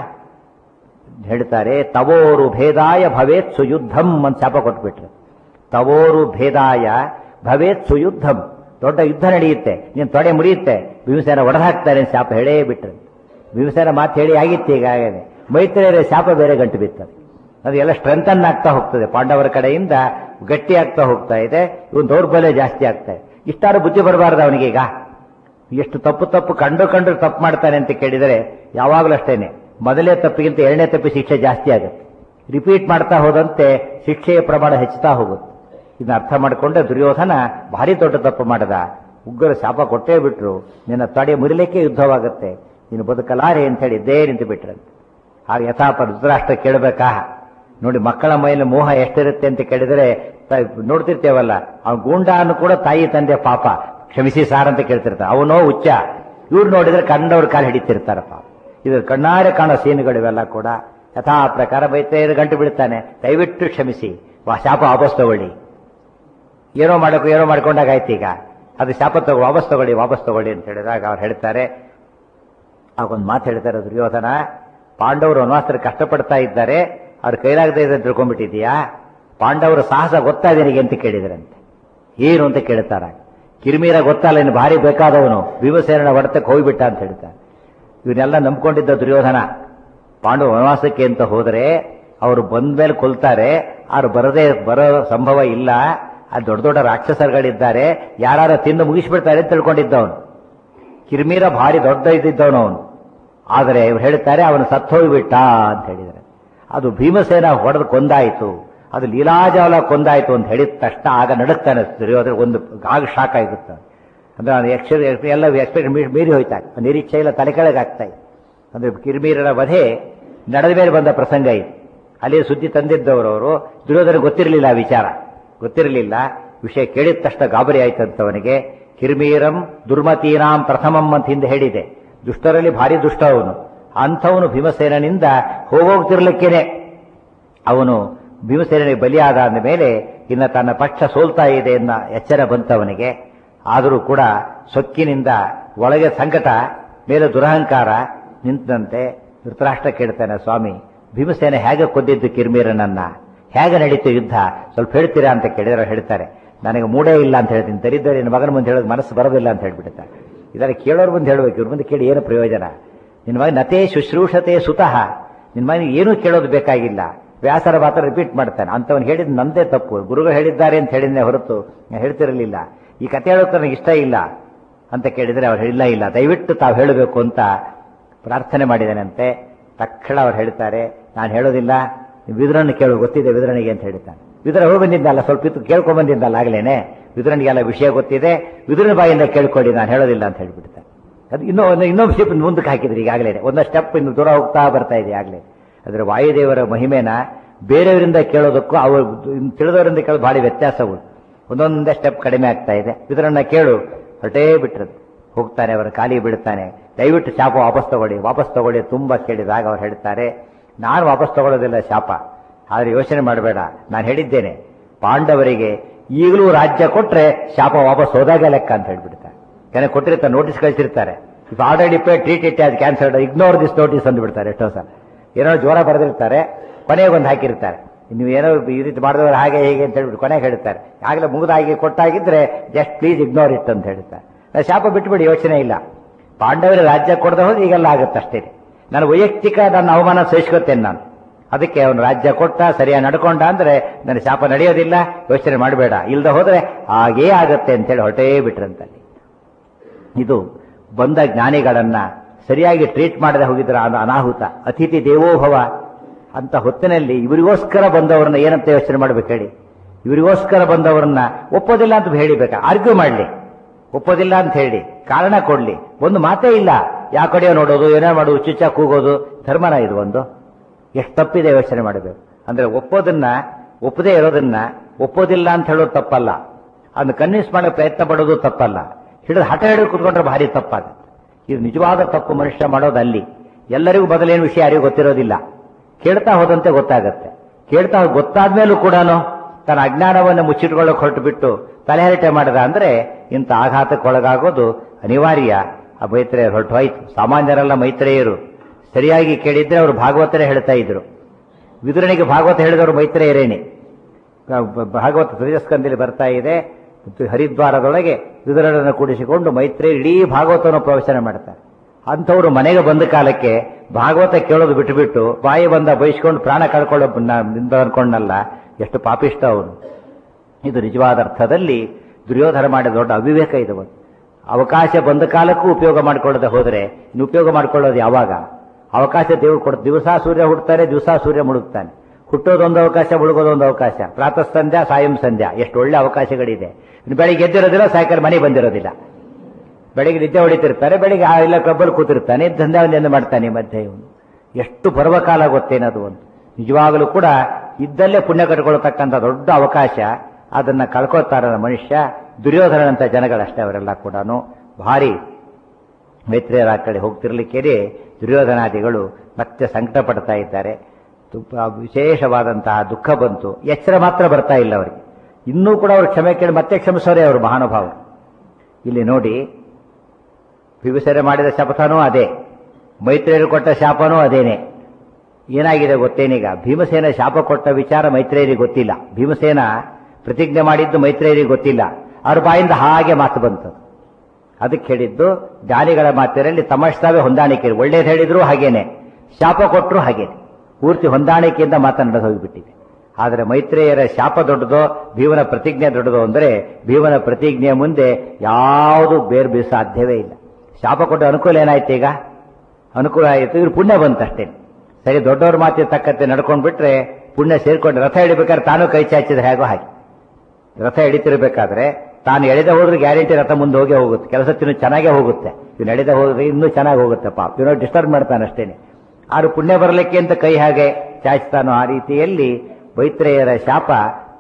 ಹೇಳ್ತಾರೆ ತವೋರು ಭೇದಾಯ ಭವೇತ್ ಸುಯುದ್ಧಂ ಅಂತ ಶಾಪ ಕೊಟ್ಬಿಟ್ರು ತವೋರು ಭೇದಾಯ ಭವೇತ್ ಸುಯುದ್ಧಂ ದೊಡ್ಡ ಯುದ್ಧ ನಡೆಯುತ್ತೆ ನೀನು ತೊಡೆ ಮುರಿಯುತ್ತೆ ಭೀಮಸೇನ ಒಡೆದಾಕ್ತಾರೆ ಅಂತ ಶಾಪ ಹೇಳೇ ಬಿಟ್ರು ಭೀಮಸೇನ ಮಾತು ಹೇಳಿ ಆಗಿತ್ತು ಈಗಾಗಲೇ ಮೈತ್ರಿಯರ ಶಾಪ ಬೇರೆ ಗಂಟು ಬಿತ್ತದು ಅದು ಎಲ್ಲ ಸ್ಟ್ರೆಂಥನ್ ಆಗ್ತಾ ಹೋಗ್ತದೆ ಪಾಂಡವರ ಕಡೆಯಿಂದ ಗಟ್ಟಿ ಆಗ್ತಾ ಹೋಗ್ತಾ ಇದೆ ಇವನ್ ದೌರ್ಬಲ್ಯ ಜಾಸ್ತಿ ಆಗ್ತಾ ಇದೆ ಇಷ್ಟಾರು ಬುದ್ಧಿ ಬರಬಾರ್ದು ಅವನಿಗೆ ಈಗ ಎಷ್ಟು ತಪ್ಪು ತಪ್ಪು ಕಂಡು ಕಂಡು ತಪ್ಪು ಮಾಡ್ತಾನೆ ಅಂತ ಕೇಳಿದರೆ ಯಾವಾಗಲೂ ಅಷ್ಟೇನೆ ಮೊದಲೇ ತಪ್ಪಿಗಿಂತ ಎರಡನೇ ತಪ್ಪಿ ಶಿಕ್ಷೆ ಜಾಸ್ತಿ ಆಗುತ್ತೆ ರಿಪೀಟ್ ಮಾಡ್ತಾ ಹೋದಂತೆ ಶಿಕ್ಷೆಯ ಪ್ರಮಾಣ ಹೆಚ್ಚುತ್ತಾ ಹೋಗುತ್ತೆ ಇದನ್ನ ಅರ್ಥ ಮಾಡಿಕೊಂಡ್ರೆ ದುರ್ಯೋಧನ ಭಾರಿ ದೊಡ್ಡ ತಪ್ಪು ಮಾಡದ ಉಗ್ರ ಶಾಪ ಕೊಟ್ಟೇ ಬಿಟ್ರು ನಿನ್ನ ತೊಡೆ ಮುರಿಲಿಕ್ಕೆ ಯುದ್ಧವಾಗುತ್ತೆ ನೀನು ಬದುಕಲಾರೆ ಅಂತ ಹೇಳಿ ಇದ್ದೇ ನಿಂತು ಬಿಟ್ರಂತೆ ಆಗ ಯಥಾಪ ಧೃತರಾಷ್ಟ್ರ ಕೇಳಬೇಕಾ ನೋಡಿ ಮಕ್ಕಳ ಮೈಲಿ ಮೋಹ ಎಷ್ಟಿರುತ್ತೆ ಅಂತ ಕೇಳಿದರೆ ತ- ನೋಡ್ತಿರ್ತೇವಲ್ಲ ಅವ್ನ ಗೂಂಡಾನು ಕೂಡ ತಾಯಿ ತಂದೆ ಪಾಪ ಕ್ಷಮಿಸಿ ಸಾರ್ ಅಂತ ಕೇಳ್ತಿರ್ತಾರೆ ಅವನೋ ಹುಚ್ಚ ಇವ್ರು ನೋಡಿದ್ರೆ ಕಂಡವ್ರ ಕಾಲು ಹಿಡಿತಿರ್ತಾರ ಪಾಪ ಇದು ಕಣ್ಣಾರೆ ಕಾಣೋ ಸೀನುಗಳಿವೆಲ್ಲ ಕೂಡ ಯಥಾ ಪ್ರಕಾರ ಬೈತೈದು ಗಂಟು ಬಿಡ್ತಾನೆ ದಯವಿಟ್ಟು ಕ್ಷಮಿಸಿ ವಾ- ಶಾಪ ವಾಪಸ್ ತಗೊಳ್ಳಿ ಏನೋ ಮಾಡಬೇಕು ಏನೋ ಮಾಡ್ಕೊಂಡಾಗ ಆಯ್ತು ಈಗ ಅದು ಶಾಪ ತಗೋ ವಾಪಸ್ ತಗೊಳ್ಳಿ ವಾಪಸ್ ತಗೊಳ್ಳಿ ಅಂತ ಹೇಳಿದಾಗ ಅವ್ರು ಹೇಳ್ತಾರೆ ಆಗೊಂದು ಮಾತು ಹೇಳ್ತಾರೆ ದುರ್ಯೋಧನ ಪಾಂಡವರು ವನವಾಸದಲ್ಲಿ ಕಷ್ಟಪಡ್ತಾ ಇದ್ದಾರೆ ಅವ್ರ ಕೈಲಾಗದೆ ಇದೆ ಅಂತ ತಿಳ್ಕೊಂಡ್ಬಿಟ್ಟಿದ್ಯಾ ಪಾಂಡವರ ಸಾಹಸ ಗೊತ್ತಾ ನಿನಗೆ ಅಂತ ಕೇಳಿದ್ರಂತೆ ಏನು ಅಂತ ಕೇಳ್ತಾರ ಕಿರಿಮೀರ ಗೊತ್ತಲ್ಲ ಇನ್ನು ಭಾರಿ ಬೇಕಾದವನು ಭೀಮಸೇನ ಹೊಡೆತಕ್ಕೆ ಹೋಗ್ಬಿಟ್ಟ ಅಂತ ಹೇಳ್ತಾರೆ ಇವನ್ನೆಲ್ಲ ನಂಬ್ಕೊಂಡಿದ್ದ ದುರ್ಯೋಧನ ಪಾಂಡವ ವನವಾಸಕ್ಕೆ ಅಂತ ಹೋದರೆ ಅವರು ಬಂದ ಮೇಲೆ ಕೊಲ್ತಾರೆ ಅವ್ರು ಬರದೇ ಬರೋ ಸಂಭವ ಇಲ್ಲ ಆ ದೊಡ್ಡ ದೊಡ್ಡ ರಾಕ್ಷಸರುಗಳಿದ್ದಾರೆ ಯಾರು ತಿಂದು ಮುಗಿಸ್ಬಿಡ್ತಾರೆ ಅಂತ ತಿಳ್ಕೊಂಡಿದ್ದವನು ಕಿರ್ಮೀರ ಭಾರಿ ದೊಡ್ಡ ಇದ್ದಿದ್ದವನು ಅವನು ಆದರೆ ಇವ್ರು ಹೇಳ್ತಾರೆ ಅವನು ಸತ್ತೋಗ್ಬಿಟ್ಟ ಅಂತ ಹೇಳಿದ್ದಾರೆ ಅದು ಭೀಮಸೇನ ಹೊಡೆದು ಕೊಂದಾಯಿತು ಅದು ಲೀಲಾಜಾಲ ಕೊಂದಾಯಿತು ಅಂತ ಹೇಳಿದ ತಕ್ಷಣ ಆಗ ನಡುತ್ತಾನೆ ದುರ್ಯೋಧನ ಒಂದು ಆಗ ಶಾಕ್ ಆಗುತ್ತೆ ಅಂದ್ರೆ ಅದು ಯಕ್ಷ ಎಲ್ಲ ಎಕ್ಸ್ಪೆಕ್ಟ್ ಮೀರಿ ಹೋಯ್ತಾ ನಿರೀಕ್ಷೆ ಇಲ್ಲ ತಲೆ ಕೆಳಗೆ ಆಗ್ತಾ ಇತ್ತು ಅಂದ್ರೆ ಕಿರ್ಮೀರರ ವಧೆ ನಡೆದ ಮೇಲೆ ಬಂದ ಪ್ರಸಂಗ ಇದು ಅಲ್ಲಿ ಸುದ್ದಿ ತಂದಿದ್ದವರು ಅವರು ದುರ್ಯೋಧನ ಗೊತ್ತಿರಲಿಲ್ಲ ಆ ವಿಚಾರ ಗೊತ್ತಿರಲಿಲ್ಲ ವಿಷಯ ಕೇಳಿದ ತಕ್ಷಣ ಗಾಬರಿ ಆಯ್ತಂತವನಿಗೆ ಕಿರ್ಮೀರಂ ದುರ್ಮತೀನಾಂ ಪ್ರಥಮಂ ಅಂತ ಹಿಂದೆ ಹೇಳಿದೆ ದುಷ್ಟರಲ್ಲಿ ಭಾರಿ ದುಷ್ಟ ಅವನು ಅಂಥವನು ಭೀಮಸೇನಿಂದ ಹೋಗೋಗ್ತಿರ್ಲಿಕ್ಕೇನೆ ಅವನು ಭೀಮಸೇನಿಗೆ ಬಲಿಯಾದ ಅಂದ ಮೇಲೆ ಇನ್ನು ತನ್ನ ಪಕ್ಷ ಸೋಲ್ತಾ ಇದೆ ಎನ್ನ ಎಚ್ಚರ ಬಂತವನಿಗೆ ಆದರೂ ಕೂಡ ಸೊಕ್ಕಿನಿಂದ ಒಳಗೆ ಸಂಕಟ ಮೇಲೆ ದುರಹಂಕಾರ ನಿಂತಂತೆ ಧೃತರಾಷ್ಟ್ರ ಕೇಳ್ತಾನೆ ಸ್ವಾಮಿ ಭೀಮಸೇನ ಹೇಗೆ ಕೊಂದಿದ್ದು ಕಿರ್ಮೀರನನ್ನ ಹೇಗೆ ನಡೀತು ಯುದ್ಧ ಸ್ವಲ್ಪ ಹೇಳ್ತೀರಾ ಅಂತ ಕೇಳಿದ್ರೆ ಹೇಳ್ತಾರೆ ನನಗೆ ಮೂಡೇ ಇಲ್ಲ ಅಂತ ಹೇಳ್ತೀನಿ ತರಿದ್ದರೆ ನಿನ್ನ ಮಗನ ಮುಂದೆ ಹೇಳೋದು ಮನಸ್ಸು ಬರೋದಿಲ್ಲ ಅಂತ ಹೇಳ್ಬಿಡ್ತಾರೆ ಇದರ ಕೇಳೋರು ಮುಂದೆ ಹೇಳಬೇಕು ಇವ್ರ ಮುಂದೆ ಕೇಳಿ ಏನು ಪ್ರಯೋಜನ ನಿನ್ನ ಮಗ ನತೆ ಶುಶ್ರೂಷತೆ ಸುತಃ ನಿನ್ನ ಮಗನಿಗೆ ಏನೂ ಕೇಳೋದು ಬೇಕಾಗಿಲ್ಲ ವ್ಯಾಸರ ಮಾತ್ರ ರಿಪೀಟ್ ಮಾಡ್ತಾನೆ ಅಂತವನು ಹೇಳಿದ್ ನಂದೇ ತಪ್ಪು ಗುರುಗಳು ಹೇಳಿದ್ದಾರೆ ಅಂತ ಹೇಳಿದ್ನೆ ಹೊರತು ನಾನು ಹೇಳ್ತಿರಲಿಲ್ಲ ಈ ಕತೆ ಹೇಳೋಕೆ ನನಗೆ ಇಷ್ಟ ಇಲ್ಲ ಅಂತ ಕೇಳಿದರೆ ಅವ್ರು ಹೇಳಿಲ್ಲ ಇಲ್ಲ ದಯವಿಟ್ಟು ತಾವು ಹೇಳಬೇಕು ಅಂತ ಪ್ರಾರ್ಥನೆ ಮಾಡಿದಾನಂತೆ ತಕ್ಷಣ ಅವ್ರು ಹೇಳ್ತಾರೆ ನಾನು ಹೇಳೋದಿಲ್ಲ ವಿದುರನ್ನು ಕೇಳು ಗೊತ್ತಿದೆ ವಿದುರನಿಗೆ ಅಂತ ಹೇಳ್ತಾನೆ ವಿದುರ ಹೋಗಿ ಬಂದಿದ್ದಲ್ಲ ಸ್ವಲ್ಪ ಇತ್ತು ಕೇಳ್ಕೊಂಡ್ ಬಂದಿದ್ದಲ್ಲ ಆಗ್ಲೇನೆ ವಿದುರನಿಗೆಲ್ಲ ವಿಷಯ ಗೊತ್ತಿದೆ ವಿದುರನ ಬಾಯಿಂದ ಕೇಳ್ಕೊಳ್ಳಿ ನಾನು ಹೇಳೋದಿಲ್ಲ ಅಂತ ಹೇಳ್ಬಿಡ್ತಾನೆ ಅದು ಇನ್ನೂ ಒಂದು ಇನ್ನೊಂದು ಸ್ಟೆಪ್ ಮುಂದಕ್ಕೆ ಹಾಕಿದ್ರು ಈಗಾಗಲೇ ಒಂದು ಸ್ಟೆಪ್ ಇನ್ನು ದೂರ ಹೋಗ್ತಾ ಬರ್ತಾ ಇದೆ ಆಗಲೇ ಆದರೆ ವಾಯುದೇವರ ಮಹಿಮೆನ ಬೇರೆಯವರಿಂದ ಕೇಳೋದಕ್ಕೂ ಅವರು ತಿಳಿದವರಿಂದ ಕೇಳೋದು ಭಾರಿ ವ್ಯತ್ಯಾಸಗಳು ಒಂದೊಂದೇ ಸ್ಟೆಪ್ ಕಡಿಮೆ ಆಗ್ತಾ ಇದೆ ಇದರನ್ನ ಕೇಳು ಹೊರಟೇ ಬಿಟ್ರದು ಹೋಗ್ತಾನೆ ಅವರ ಖಾಲಿ ಬಿಡ್ತಾನೆ ದಯವಿಟ್ಟು ಶಾಪ ವಾಪಸ್ ತಗೊಳ್ಳಿ ವಾಪಸ್ ತಗೊಳ್ಳಿ ತುಂಬಾ ಕೇಳಿದಾಗ ಅವ್ರು ಹೇಳ್ತಾರೆ ನಾನು ವಾಪಸ್ ತಗೊಳ್ಳೋದಿಲ್ಲ ಶಾಪ ಆದ್ರೆ ಯೋಚನೆ ಮಾಡಬೇಡ ನಾನು ಹೇಳಿದ್ದೇನೆ ಪಾಂಡವರಿಗೆ ಈಗಲೂ ರಾಜ್ಯ ಕೊಟ್ರೆ ಶಾಪ ವಾಪಸ್ ಹೋದಾಗ ಲೆಕ್ಕ ಅಂತ ಹೇಳ್ಬಿಡ್ತಾರೆ ಕೆನೆ ಕೊಟ್ಟಿರ್ತಾರೆ ನೋಟಿಸ್ ಕಳಿಸಿರ್ತಾರೆ if already pay treat it as cancelled ignore this notice ಅಂದ್ಬಿಡ್ತಾರೆ ಎಷ್ಟೋ ಸಲ ಏನೋ ಜ್ವರ ಬರೆದಿರ್ತಾರೆ ಕೊನೆಗೆ ಒಂದು ಹಾಕಿರ್ತಾರೆ ನೀವು ಏನೋ ಈ ರೀತಿ ಮಾಡಿದವರು ಹಾಗೆ ಹೇಗೆ ಅಂತ ಹೇಳ್ಬಿಟ್ಟು ಕೊನೆಗೆ ಹೇಳ್ತಾರೆ ಆಗಲೇ ಮುಗಿದಾಗಿ ಕೊಟ್ಟಾಗಿದ್ರೆ ಜಸ್ಟ್ ಪ್ಲೀಸ್ ಇಗ್ನೋರ್ ಇಟ್ ಅಂತ ಹೇಳ್ತಾರೆ ನಾನು ಶಾಪ ಬಿಟ್ಬಿಡಿ ಯೋಚನೆ ಇಲ್ಲ ಪಾಂಡವರ ರಾಜ್ಯ ಕೊಡದೆ ಹೋದ್ರೆ ಈಗೆಲ್ಲ ಆಗುತ್ತೆ ಅಷ್ಟೇ ನಾನು ವೈಯಕ್ತಿಕ ನನ್ನ ಅವಮಾನ ಸಹಿಸ್ಕೊತೇನೆ ನಾನು ಅದಕ್ಕೆ ಅವನು ರಾಜ್ಯ ಕೊಟ್ಟ ಸರಿಯಾಗಿ ನಡ್ಕೊಂಡ ಅಂದ್ರೆ ನನ್ನ ಶಾಪ ನಡೆಯೋದಿಲ್ಲ ಯೋಚನೆ ಮಾಡಬೇಡ ಇಲ್ದ ಹೋದ್ರೆ ಹಾಗೇ ಆಗತ್ತೆ ಅಂತೇಳಿ ಹೊರಟೇ ಬಿಟ್ರಂತಲ್ಲಿ ಇದು ಬಂದ ಜ್ಞಾನಿಗಳನ್ನ ಸರಿಯಾಗಿ ಟ್ರೀಟ್ ಮಾಡದೆ ಹೋಗಿದ್ರ ಅದು ಅನಾಹುತ ಅತಿಥಿ ದೇವೋಭವ ಅಂತ ಹೊತ್ತಿನಲ್ಲಿ ಇವರಿಗೋಸ್ಕರ ಬಂದವರನ್ನ ಏನಂತ ಯೋಚನೆ ಮಾಡ್ಬೇಕು ಹೇಳಿ ಇವರಿಗೋಸ್ಕರ ಬಂದವರನ್ನ ಒಪ್ಪೋದಿಲ್ಲ ಅಂತ ಹೇಳಿಬೇಕಾ ಆರ್ಗ್ಯೂ ಮಾಡಲಿ ಒಪ್ಪೋದಿಲ್ಲ ಅಂತ ಹೇಳಿ ಕಾರಣ ಕೊಡ್ಲಿ ಒಂದು ಮಾತೇ ಇಲ್ಲ ಯಾವ ಕಡೆಯೋ ನೋಡೋದು ಏನೋ ಮಾಡೋದು ಚುಚ್ಚ ಕೂಗೋದು ಧರ್ಮನ ಇದು ಒಂದು ಎಷ್ಟು ತಪ್ಪಿದೆ ಯೋಚನೆ ಮಾಡಬೇಕು ಅಂದ್ರೆ ಒಪ್ಪೋದನ್ನ ಒಪ್ಪದೇ ಇರೋದನ್ನ ಒಪ್ಪೋದಿಲ್ಲ ಅಂತ ಹೇಳೋದು ತಪ್ಪಲ್ಲ ಅದನ್ನ ಕನ್ವಿನ್ಸ್ ಮಾಡೋ ಪ್ರಯತ್ನ ಪಡೋದು ತಪ್ಪಲ್ಲ ಹಿಡಿದು ಹಠ ಹಿಡಿದು ಕುತ್ಕೊಂಡ್ರೆ ಭಾರಿ ತಪ್ಪಾಗುತ್ತೆ ಇದು ನಿಜವಾದ ತಪ್ಪು ಮನುಷ್ಯ ಮಾಡೋದು ಅಲ್ಲಿ ಎಲ್ಲರಿಗೂ ಮೊದಲೇನು ವಿಷಯ ಯಾರಿಗೂ ಗೊತ್ತಿರೋದಿಲ್ಲ ಕೇಳ್ತಾ ಹೋದಂತೆ ಗೊತ್ತಾಗತ್ತೆ ಕೇಳ್ತಾ ಗೊತ್ತಾದ್ಮೇಲೂ ಕೂಡ ತನ್ನ ಅಜ್ಞಾನವನ್ನು ಮುಚ್ಚಿಟ್ಕೊಳ್ಳೋಕೆ ಹೊರಟು ಬಿಟ್ಟು ತಲೆಹರಟೆ ಮಾಡಿದ ಅಂದ್ರೆ ಇಂಥ ಆಘಾತಕ್ಕೊಳಗಾಗೋದು ಅನಿವಾರ್ಯ ಆ ಮೈತ್ರೇಯರು ಹೊರಟು ಹೋಯ್ತು ಸಾಮಾನ್ಯರೆಲ್ಲ ಮೈತ್ರೇಯರು ಸರಿಯಾಗಿ ಕೇಳಿದ್ರೆ ಅವರು ಭಾಗವತರೇ ಹೇಳ್ತಾ ಇದ್ರು ವಿದುರನಿಗೆ ಭಾಗವತ ಹೇಳಿದವರು ಮೈತ್ರೇಯರೇನೆ ಭಾಗವತ ತ್ರಿಜಸ್ಕಂದಲ್ಲಿ ಬರ್ತಾ ಇದೆ ಹರಿದ್ವಾರದೊಳಗೆ ವಿದುರನನ್ನು ಕೂಡಿಸಿಕೊಂಡು ಮೈತ್ರೇಯ ಇಡೀ ಭಾಗವತವನ್ನು ಪ್ರವಚನ ಮಾಡ್ತಾರೆ ಅಂಥವ್ರು ಮನೆಗೆ ಬಂದ ಕಾಲಕ್ಕೆ ಭಾಗವತ ಕೇಳೋದು ಬಿಟ್ಟುಬಿಟ್ಟು ಬಾಯಿ ಬಂದ ಬಯಸ್ಕೊಂಡು ಪ್ರಾಣ ಕಳ್ಕೊಳ್ಳೋ ನಿಂದ ಅನ್ಕೊಂಡಲ್ಲ ಎಷ್ಟು ಪಾಪಿಷ್ಟ ಅವನು ಇದು ನಿಜವಾದ ಅರ್ಥದಲ್ಲಿ ದುರ್ಯೋಧನ ಮಾಡಿದ ದೊಡ್ಡ ಅವಿವೇಕ ಇದು ಒಂದು ಅವಕಾಶ ಬಂದ ಕಾಲಕ್ಕೂ ಉಪಯೋಗ ಮಾಡಿಕೊಳ್ಳದೆ ಹೋದರೆ ಇನ್ನು ಉಪಯೋಗ ಮಾಡಿಕೊಳ್ಳೋದು ಯಾವಾಗ ಅವಕಾಶ ದೇವರು ಕೊಡ ದಿವಸ ಸೂರ್ಯ ಹುಡ್ತಾರೆ ದಿವಸ ಸೂರ್ಯ ಮುಳುಗ್ತಾನೆ ಹುಟ್ಟೋದೊಂದು ಅವಕಾಶ ಮುಳುಗೋದೊಂದು ಅವಕಾಶ ಪ್ರಾತಃ ಸಂಧ್ಯಾ ಸಾಯಂ ಸಂಧ್ಯಾ ಎಷ್ಟು ಒಳ್ಳೆ ಅವಕಾಶಗಳಿದೆ ಇನ್ನು ಬೆಳಿಗ್ಗೆ ಎದ್ದಿರೋದಿಲ್ಲ ಸಾಯಂಕಾಲ ಮನೆ ಬಂದಿರೋದಿಲ್ಲ ಬೆಳಿಗ್ಗೆ ನಿದ್ದೆ ಹೊಡಿತಿರ್ತಾರೆ ಬೆಳಿಗ್ಗೆ ಆ ಇಲ್ಲ ಕ್ಲಬ್ಬಲ್ಲಿ ಕೂತಿರ್ತಾನೆ ದಂಧೆ ಒಂದೆಂದು ಮಾಡ್ತಾನೆ ಮಧ್ಯೆ ಇವನು ಎಷ್ಟು ಪರ್ವಕಾಲ ಗೊತ್ತೇನದು ಒಂದು ನಿಜವಾಗಲೂ ಕೂಡ ಇದ್ದಲ್ಲೇ ಪುಣ್ಯ ಕಟ್ಕೊಳ್ತಕ್ಕಂಥ ದೊಡ್ಡ ಅವಕಾಶ ಅದನ್ನ ಕಳ್ಕೊಳ್ತಾರ ಮನುಷ್ಯ ದುರ್ಯೋಧನಂತ ಜನಗಳಷ್ಟೇ ಅವರೆಲ್ಲ ಕೂಡ ಭಾರಿ ಮೈತ್ರಿಯರ ಆ ಕಡೆ ಹೋಗ್ತಿರ್ಲಿಕ್ಕೇನೆ ದುರ್ಯೋಧನಾದಿಗಳು ಮತ್ತೆ ಸಂಕಟ ಪಡ್ತಾ ಇದ್ದಾರೆ ತುಂಬ ವಿಶೇಷವಾದಂತಹ ದುಃಖ ಬಂತು ಎಚ್ಚರ ಮಾತ್ರ ಬರ್ತಾ ಇಲ್ಲ ಅವರಿಗೆ ಇನ್ನೂ ಕೂಡ ಅವರು ಕ್ಷಮೆ ಕೇಳಿ ಮತ್ತೆ ಕ್ಷಮಿಸೋರೆ ಅವರು ಮಹಾನುಭಾವರು ಇಲ್ಲಿ ನೋಡಿ ವಿಭೀಷಣ ಮಾಡಿದ ಶಪಥನೂ ಅದೇ ಮೈತ್ರಿಯರು ಕೊಟ್ಟ ಶಾಪನೂ ಅದೇನೆ ಏನಾಗಿದೆ ಗೊತ್ತೇನೀಗ ಭೀಮಸೇನ ಶಾಪ ಕೊಟ್ಟ ವಿಚಾರ ಮೈತ್ರೇಯರಿಗೆ ಗೊತ್ತಿಲ್ಲ ಭೀಮಸೇನ ಪ್ರತಿಜ್ಞೆ ಮಾಡಿದ್ದು ಮೈತ್ರೇಯರಿಗೆ ಗೊತ್ತಿಲ್ಲ ಅವ್ರ ಬಾಯಿಂದ ಹಾಗೆ ಮಾತು ಬಂತು ಅದಕ್ಕೆ ಹೇಳಿದ್ದು ಜ್ಞಾನಿಗಳ ಮಾತಿನಲ್ಲಿ ತಮ್ಮಷ್ಟಾವೇ ಹೊಂದಾಣಿಕೆ ಒಳ್ಳೇದು ಹೇಳಿದ್ರು ಹಾಗೇನೆ ಶಾಪ ಕೊಟ್ಟರು ಹಾಗೇನೆ ಪೂರ್ತಿ ಹೊಂದಾಣಿಕೆಯಿಂದ ಮಾತನಾಡೋದು ಹೋಗಿಬಿಟ್ಟಿದೆ ಆದರೆ ಮೈತ್ರೇಯರ ಶಾಪ ದೊಡ್ಡದೋ ಭೀಮನ ಪ್ರತಿಜ್ಞೆ ದೊಡ್ಡದೋ ಅಂದರೆ ಭೀಮನ ಪ್ರತಿಜ್ಞೆಯ ಮುಂದೆ ಯಾವುದು ಬೇರೆ ಬೀಸ ಸಾಧ್ಯವೇ ಇಲ್ಲ ಶಾಪ ಕೊಟ್ಟ ಅನುಕೂಲ ಏನಾಯ್ತು ಈಗ ಅನುಕೂಲ ಆಯಿತು ಇವ್ರು ಪುಣ್ಯ ಬಂತಷ್ಟೇ ಸರಿ ದೊಡ್ಡವ್ರ ಮಾತಿನ ತಕ್ಕಂತೆ ನಡ್ಕೊಂಡು ಬಿಟ್ರೆ ಪುಣ್ಯ ಸೇರ್ಕೊಂಡು ರಥ ಹಿಡಿಬೇಕಾದ್ರೆ ತಾನು ಕೈ ಚಾಚಿದ್ರೆ ಹೇಗೋ ಹಾಗೆ ರಥ ಹಿಡಿತಿರ್ಬೇಕಾದ್ರೆ ತಾನು ಎಳೆದ ಹೋದ್ರೆ ಗ್ಯಾರಂಟಿ ರಥ ಮುಂದೆ ಹೋಗೇ ಹೋಗುತ್ತೆ ಕೆಲಸ ತಿನ್ನು ಚೆನ್ನಾಗೇ ಹೋಗುತ್ತೆ ಇವ್ನು ಎಳೆದ ಹೋದ್ರೆ ಇನ್ನೂ ಚೆನ್ನಾಗಿ ಹೋಗುತ್ತೆ ಪಾಪ ಇವನು ಡಿಸ್ಟರ್ಬ್ ಮಾಡ್ತಾನೆ ಅಷ್ಟೇನೆ ಆರು ಪುಣ್ಯ ಬರಲಿಕ್ಕೆ ಅಂತ ಕೈ ಹಾಗೆ ಚಾಚ್ತಾನೋ ಆ ರೀತಿಯಲ್ಲಿ ಮೈತ್ರೇಯರ ಶಾಪ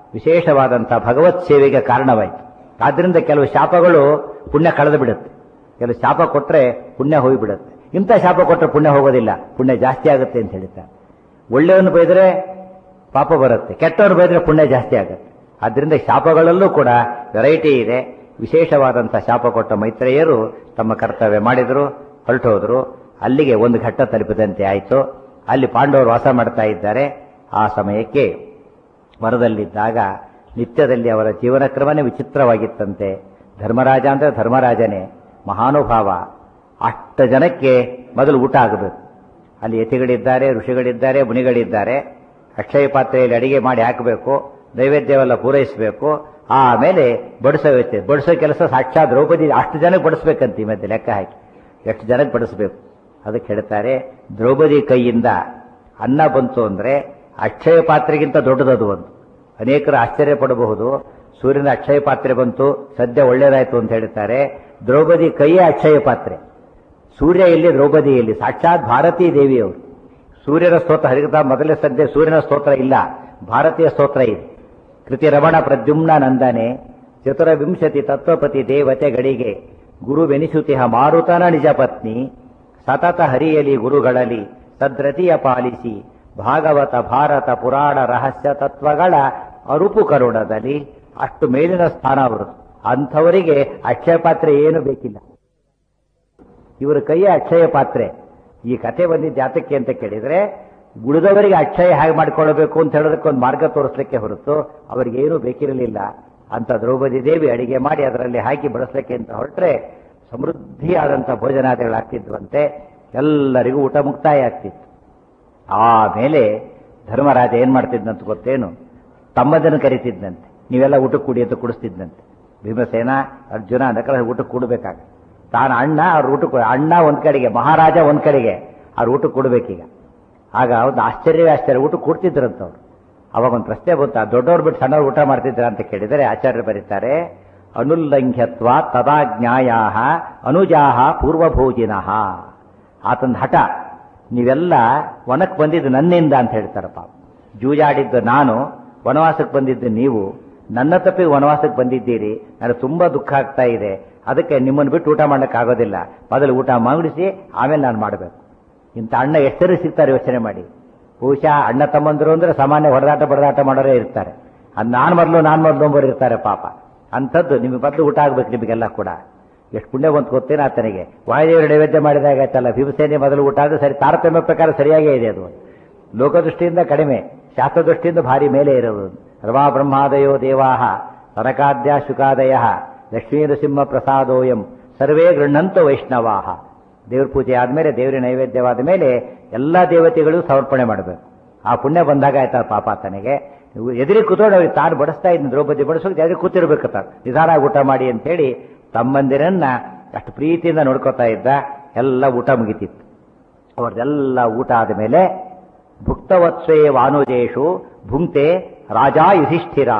ವಿಶೇಷವಾದಂತಹ ಭಗವತ್ ಸೇವೆಗೆ ಕಾರಣವಾಯಿತು ಆದ್ರಿಂದ ಕೆಲವು ಶಾಪಗಳು ಪುಣ್ಯ ಕಳೆದು ಬಿಡುತ್ತೆ ಕೆಲವು ಶಾಪ ಕೊಟ್ರೆ ಪುಣ್ಯ ಹೋಗಿಬಿಡುತ್ತೆ ಇಂಥ ಶಾಪ ಕೊಟ್ಟರೆ ಪುಣ್ಯ ಹೋಗೋದಿಲ್ಲ ಪುಣ್ಯ ಜಾಸ್ತಿ ಆಗುತ್ತೆ ಅಂತ ಹೇಳ್ತಾರೆ ಒಳ್ಳೆಯವನು ಬೈದರೆ ಪಾಪ ಬರುತ್ತೆ ಕೆಟ್ಟವನು ಬೈದರೆ ಪುಣ್ಯ ಜಾಸ್ತಿ ಆಗುತ್ತೆ ಆದ್ದರಿಂದ ಶಾಪಗಳಲ್ಲೂ ಕೂಡ ವೆರೈಟಿ ಇದೆ ವಿಶೇಷವಾದಂಥ ಶಾಪ ಕೊಟ್ಟ ಮೈತ್ರೇಯರು ತಮ್ಮ ಕರ್ತವ್ಯ ಮಾಡಿದರು ಹೊರಟೋದ್ರು ಅಲ್ಲಿಗೆ ಒಂದು ಘಟ್ಟ ತಲುಪಿದಂತೆ ಆಯಿತು ಅಲ್ಲಿ ಪಾಂಡವರು ವಾಸ ಮಾಡ್ತಾ ಇದ್ದಾರೆ ಆ ಸಮಯಕ್ಕೆ ವರದಲ್ಲಿದ್ದಾಗ ನಿತ್ಯದಲ್ಲಿ ಅವರ ಜೀವನ ಕ್ರಮನೇ ವಿಚಿತ್ರವಾಗಿತ್ತಂತೆ ಧರ್ಮರಾಜ ಅಂದರೆ ಧರ್ಮರಾಜನೇ ಮಹಾನುಭಾವ ಅಷ್ಟು ಜನಕ್ಕೆ ಮೊದಲು ಊಟ ಆಗಬೇಕು ಅಲ್ಲಿ ಯತಿಗಳಿದ್ದಾರೆ ಋಷಿಗಳಿದ್ದಾರೆ ಮುನಿಗಳಿದ್ದಾರೆ ಅಕ್ಷಯ ಪಾತ್ರೆಯಲ್ಲಿ ಅಡಿಗೆ ಮಾಡಿ ಹಾಕಬೇಕು ನೈವೇದ್ಯವೆಲ್ಲ ಪೂರೈಸಬೇಕು ಆಮೇಲೆ ಬಡಿಸೋ ವ್ಯವಸ್ಥೆ ಬಡಿಸೋ ಕೆಲಸ ಸಾಕ್ಷಾತ್ ದ್ರೌಪದಿ ಅಷ್ಟು ಜನಕ್ಕೆ ಬಡಿಸ್ಬೇಕಂತ ಈ ಮಧ್ಯೆ ಲೆಕ್ಕ ಹಾಕಿ ಎಷ್ಟು ಜನಕ್ಕೆ ಬಡಿಸ್ಬೇಕು ಅದಕ್ಕೆ ಹೇಳ್ತಾರೆ ದ್ರೌಪದಿ ಕೈಯಿಂದ ಅನ್ನ ಬಂತು ಅಂದ್ರೆ ಅಕ್ಷಯ ಪಾತ್ರೆಗಿಂತ ದೊಡ್ಡದದು ಒಂದು ಅನೇಕರು ಆಶ್ಚರ್ಯ ಪಡಬಹುದು ಸೂರ್ಯನ ಅಕ್ಷಯ ಪಾತ್ರೆ ಬಂತು ಸದ್ಯ ಒಳ್ಳೇದಾಯ್ತು ಅಂತ ಹೇಳ್ತಾರೆ ದ್ರೌಪದಿ ಕೈಯೇ ಅಕ್ಷಯ ಪಾತ್ರೆ ಸೂರ್ಯ ಎಲ್ಲಿ ದ್ರೌಪದಿ ಎಲ್ಲಿ ಸಾಕ್ಷಾತ್ ಭಾರತೀ ದೇವಿಯವರು ಸೂರ್ಯನ ಸ್ತೋತ್ರ ಹರಿತ ಮೊದಲೇ ಸದ್ಯ ಸೂರ್ಯನ ಸ್ತೋತ್ರ ಇಲ್ಲ ಭಾರತೀಯ ಸ್ತೋತ್ರ ಇದೆ ಕೃತಿ ರಮಣ ಪ್ರದ್ಯುಮ್ನ ನಂದನೆ ಚತುರವಿಂಶತಿ ತತ್ವಪತಿ ದೇವತೆಗಳಿಗೆ ಗುರುವೆನಿಸುತಿಹ ಮಾರುತನ ನಿಜ ಪತ್ನಿ ಸತತ ಹರಿಯಲಿ ಗುರುಗಳಲ್ಲಿ ಸದ್ರತಿಯ ಪಾಲಿಸಿ ಭಾಗವತ ಭಾರತ ಪುರಾಣ ರಹಸ್ಯ ತತ್ವಗಳ ಅರುಪು ಕರುಣದಲ್ಲಿ ಅಷ್ಟು ಮೇಲಿನ ಸ್ಥಾನ ಅವರು ಅಂಥವರಿಗೆ ಅಕ್ಷಯ ಪಾತ್ರೆ ಏನು ಬೇಕಿಲ್ಲ ಇವರ ಕೈಯ ಅಕ್ಷಯ ಪಾತ್ರೆ ಈ ಕತೆ ಬಂದಿದ್ದು ಯಾತಕ್ಕೆ ಅಂತ ಕೇಳಿದ್ರೆ ಉಳಿದವರಿಗೆ ಅಕ್ಷಯ ಹೇಗೆ ಮಾಡ್ಕೊಳ್ಬೇಕು ಅಂತ ಹೇಳೋದಕ್ಕೆ ಒಂದು ಮಾರ್ಗ ತೋರಿಸ್ಲಿಕ್ಕೆ ಹೊರತು ಅವರಿಗೇನು ಬೇಕಿರಲಿಲ್ಲ ಅಂತ ದ್ರೌಪದಿ ದೇವಿ ಅಡಿಗೆ ಮಾಡಿ ಅದರಲ್ಲಿ ಹಾಕಿ ಬಳಸಲಿಕ್ಕೆ ಅಂತ ಹೊರಟ್ರೆ ಸಮೃದ್ಧಿಯಾದಂಥ ಭೋಜನಾದಿಗಳಾಗ್ತಿದ್ವಂತೆ ಎಲ್ಲರಿಗೂ ಊಟ ಮುಕ್ತಾಯ ಆಗ್ತಿತ್ತು ಆಮೇಲೆ ಧರ್ಮರಾಜ ಏನ್ ಮಾಡ್ತಿದ್ನಂತ ಗೊತ್ತೇನು ತಮ್ಮದನ್ನು ಕರಿತಿದ್ನಂತೆ ನೀವೆಲ್ಲ ಊಟಕ್ಕೆ ಕುಡಿ ಅಂತ ಕುಡಿಸ್ತಿದ್ನಂತೆ ಭೀಮಸೇನ ಅರ್ಜುನ ಅದಕ್ಕೆಲ್ಲ ಊಟಕ್ಕೆ ಕೊಡಬೇಕಾಗ ತಾನು ಅಣ್ಣ ಅವ್ರ ಊಟಕ್ಕೆ ಅಣ್ಣ ಒಂದ್ ಕಡೆಗೆ ಮಹಾರಾಜ ಒಂದ್ ಕಡೆಗೆ ಅವ್ರ ಊಟಕ್ಕೆ ಕೊಡ್ಬೇಕೀಗ ಆಗ ಒಂದು ಆಶ್ಚರ್ಯವೇ ಆಶ್ಚರ್ಯ ಊಟ ಕೊಡ್ತಿದ್ರಂತವ್ರು ಅವಾಗ ಒಂದು ಪ್ರಶ್ನೆ ಬಂತ ದೊಡ್ಡವ್ರು ಬಿಟ್ಟು ಸಣ್ಣವ್ರು ಊಟ ಮಾಡ್ತಿದ್ರ ಅಂತ ಕೇಳಿದರೆ ಆಚಾರ್ಯರು ಬರೀತಾರೆ ಅನುಲ್ಲಂಘ್ಯತ್ವ ತದಾ ಜ್ಞಾಯಾ ಅನುಜಾಹ ಪೂರ್ವಭೋಜಿನಃ ಆತನ ಹಠ ನೀವೆಲ್ಲ ವನಕ್ಕೆ ಬಂದಿದ್ದು ನನ್ನಿಂದ ಅಂತ ಹೇಳ್ತಾರಪ್ಪ ಜೂಜಾಡಿದ್ದು ನಾನು ವನವಾಸಕ್ಕೆ ಬಂದಿದ್ದು ನೀವು ನನ್ನ ತಪ್ಪಿಗೆ ವನವಾಸಕ್ಕೆ ಬಂದಿದ್ದೀರಿ ನನಗೆ ತುಂಬಾ ದುಃಖ ಆಗ್ತಾ ಇದೆ ಅದಕ್ಕೆ ನಿಮ್ಮನ್ನು ಬಿಟ್ಟು ಊಟ ಮಾಡಕ್ಕೆ ಆಗೋದಿಲ್ಲ ಮೊದಲು ಊಟ ಮಾಡಿಸಿ ಆಮೇಲೆ ನಾನು ಮಾಡಬೇಕು ಇಂಥ ಅಣ್ಣ ಎಷ್ಟರು ಸಿಗ್ತಾರೆ ಯೋಚನೆ ಮಾಡಿ ಬಹುಶಃ ಅಣ್ಣ ತಮ್ಮಂದರು ಅಂದ್ರೆ ಸಾಮಾನ್ಯ ಹೊಡೆದಾಟ ಬಡದಾಟ ಮಾಡೋರೇ ಇರ್ತಾರೆ ಅದು ನಾನು ಮೊದಲು ನಾನು ಮೊದಲು ಅಂಬೋರು ಇರ್ತಾರೆ ಪಾಪ ಅಂಥದ್ದು ನಿಮಗೆ ಮೊದಲು ಊಟ ಆಗ್ಬೇಕು ನಿಮಗೆಲ್ಲ ಕೂಡ ಎಷ್ಟು ಪುಣ್ಯ ಬಂತು ಗೊತ್ತೇನ ಆತನಿಗೆ ವಾಯುದೇವರು ನೈವೇದ್ಯ ಮಾಡಿದಾಗ ಆಯ್ತಲ್ಲ ಭೀಮಸೇನೆ ಮೊದಲು ಊಟ ಆದ್ರೆ ಸರಿ ತಾರತಮ್ಯ ಪ್ರಕಾರ ಸರಿಯಾಗೇ ಇದೆ ಅದು ಲೋಕದೃಷ್ಟಿಯಿಂದ ಕಡಿಮೆ ಶಾಸ್ತ್ರದೃಷ್ಟಿಯಿಂದ ಭಾರಿ ಮೇಲೆ ಇರೋದು ರಮಾ ಬ್ರಹ್ಮಾದಯೋ ದೇವಾಹ ತನಕಾದ್ಯ ಶುಕಾದಯ ಲಕ್ಷ್ಮೀ ನೃಸಿಂಹ ಪ್ರಸಾದೋಯಂ ಸರ್ವೇ ಗೃಹಂತ ವೈಷ್ಣವಾಹ ದೇವ್ರ ಪೂಜೆ ಆದ್ಮೇಲೆ ದೇವರ ನೈವೇದ್ಯವಾದ ಮೇಲೆ ಎಲ್ಲಾ ದೇವತೆಗಳು ಸಮರ್ಪಣೆ ಮಾಡಬೇಕು ಆ ಪುಣ್ಯ ಬಂದಾಗ ಆಯ್ತಾ ಪಾಪ ಆತನಿಗೆ ಎದುರಿ ಕೂತ್ಕೊಂಡು ಅವ್ರಿಗೆ ತಾನು ಬಡಿಸ್ತಾ ಇದ್ದ ದ್ರೌಪದಿ ಬಡಿಸೋಕೆ ಎದುರು ಕೂತಿರ್ಬೇಕು ತಾನು ನಿಧಾನ ಊಟ ಮಾಡಿ ಅಂತೇಳಿ ತಮ್ಮಂದಿರನ್ನ ಅಷ್ಟು ಪ್ರೀತಿಯಿಂದ ನೋಡ್ಕೋತಾ ಇದ್ದ ಎಲ್ಲ ಊಟ ಮುಗಿತಿತ್ತು ಅವ್ರದ್ದೆಲ್ಲ ಊಟ ಆದ ಮೇಲೆ ಭುಕ್ತವತ್ಸೇ ವಾನುಜೇಶು ಭುಂಕ್ತೆ ರಾಜಾ ಯುಧಿಷ್ಠಿರ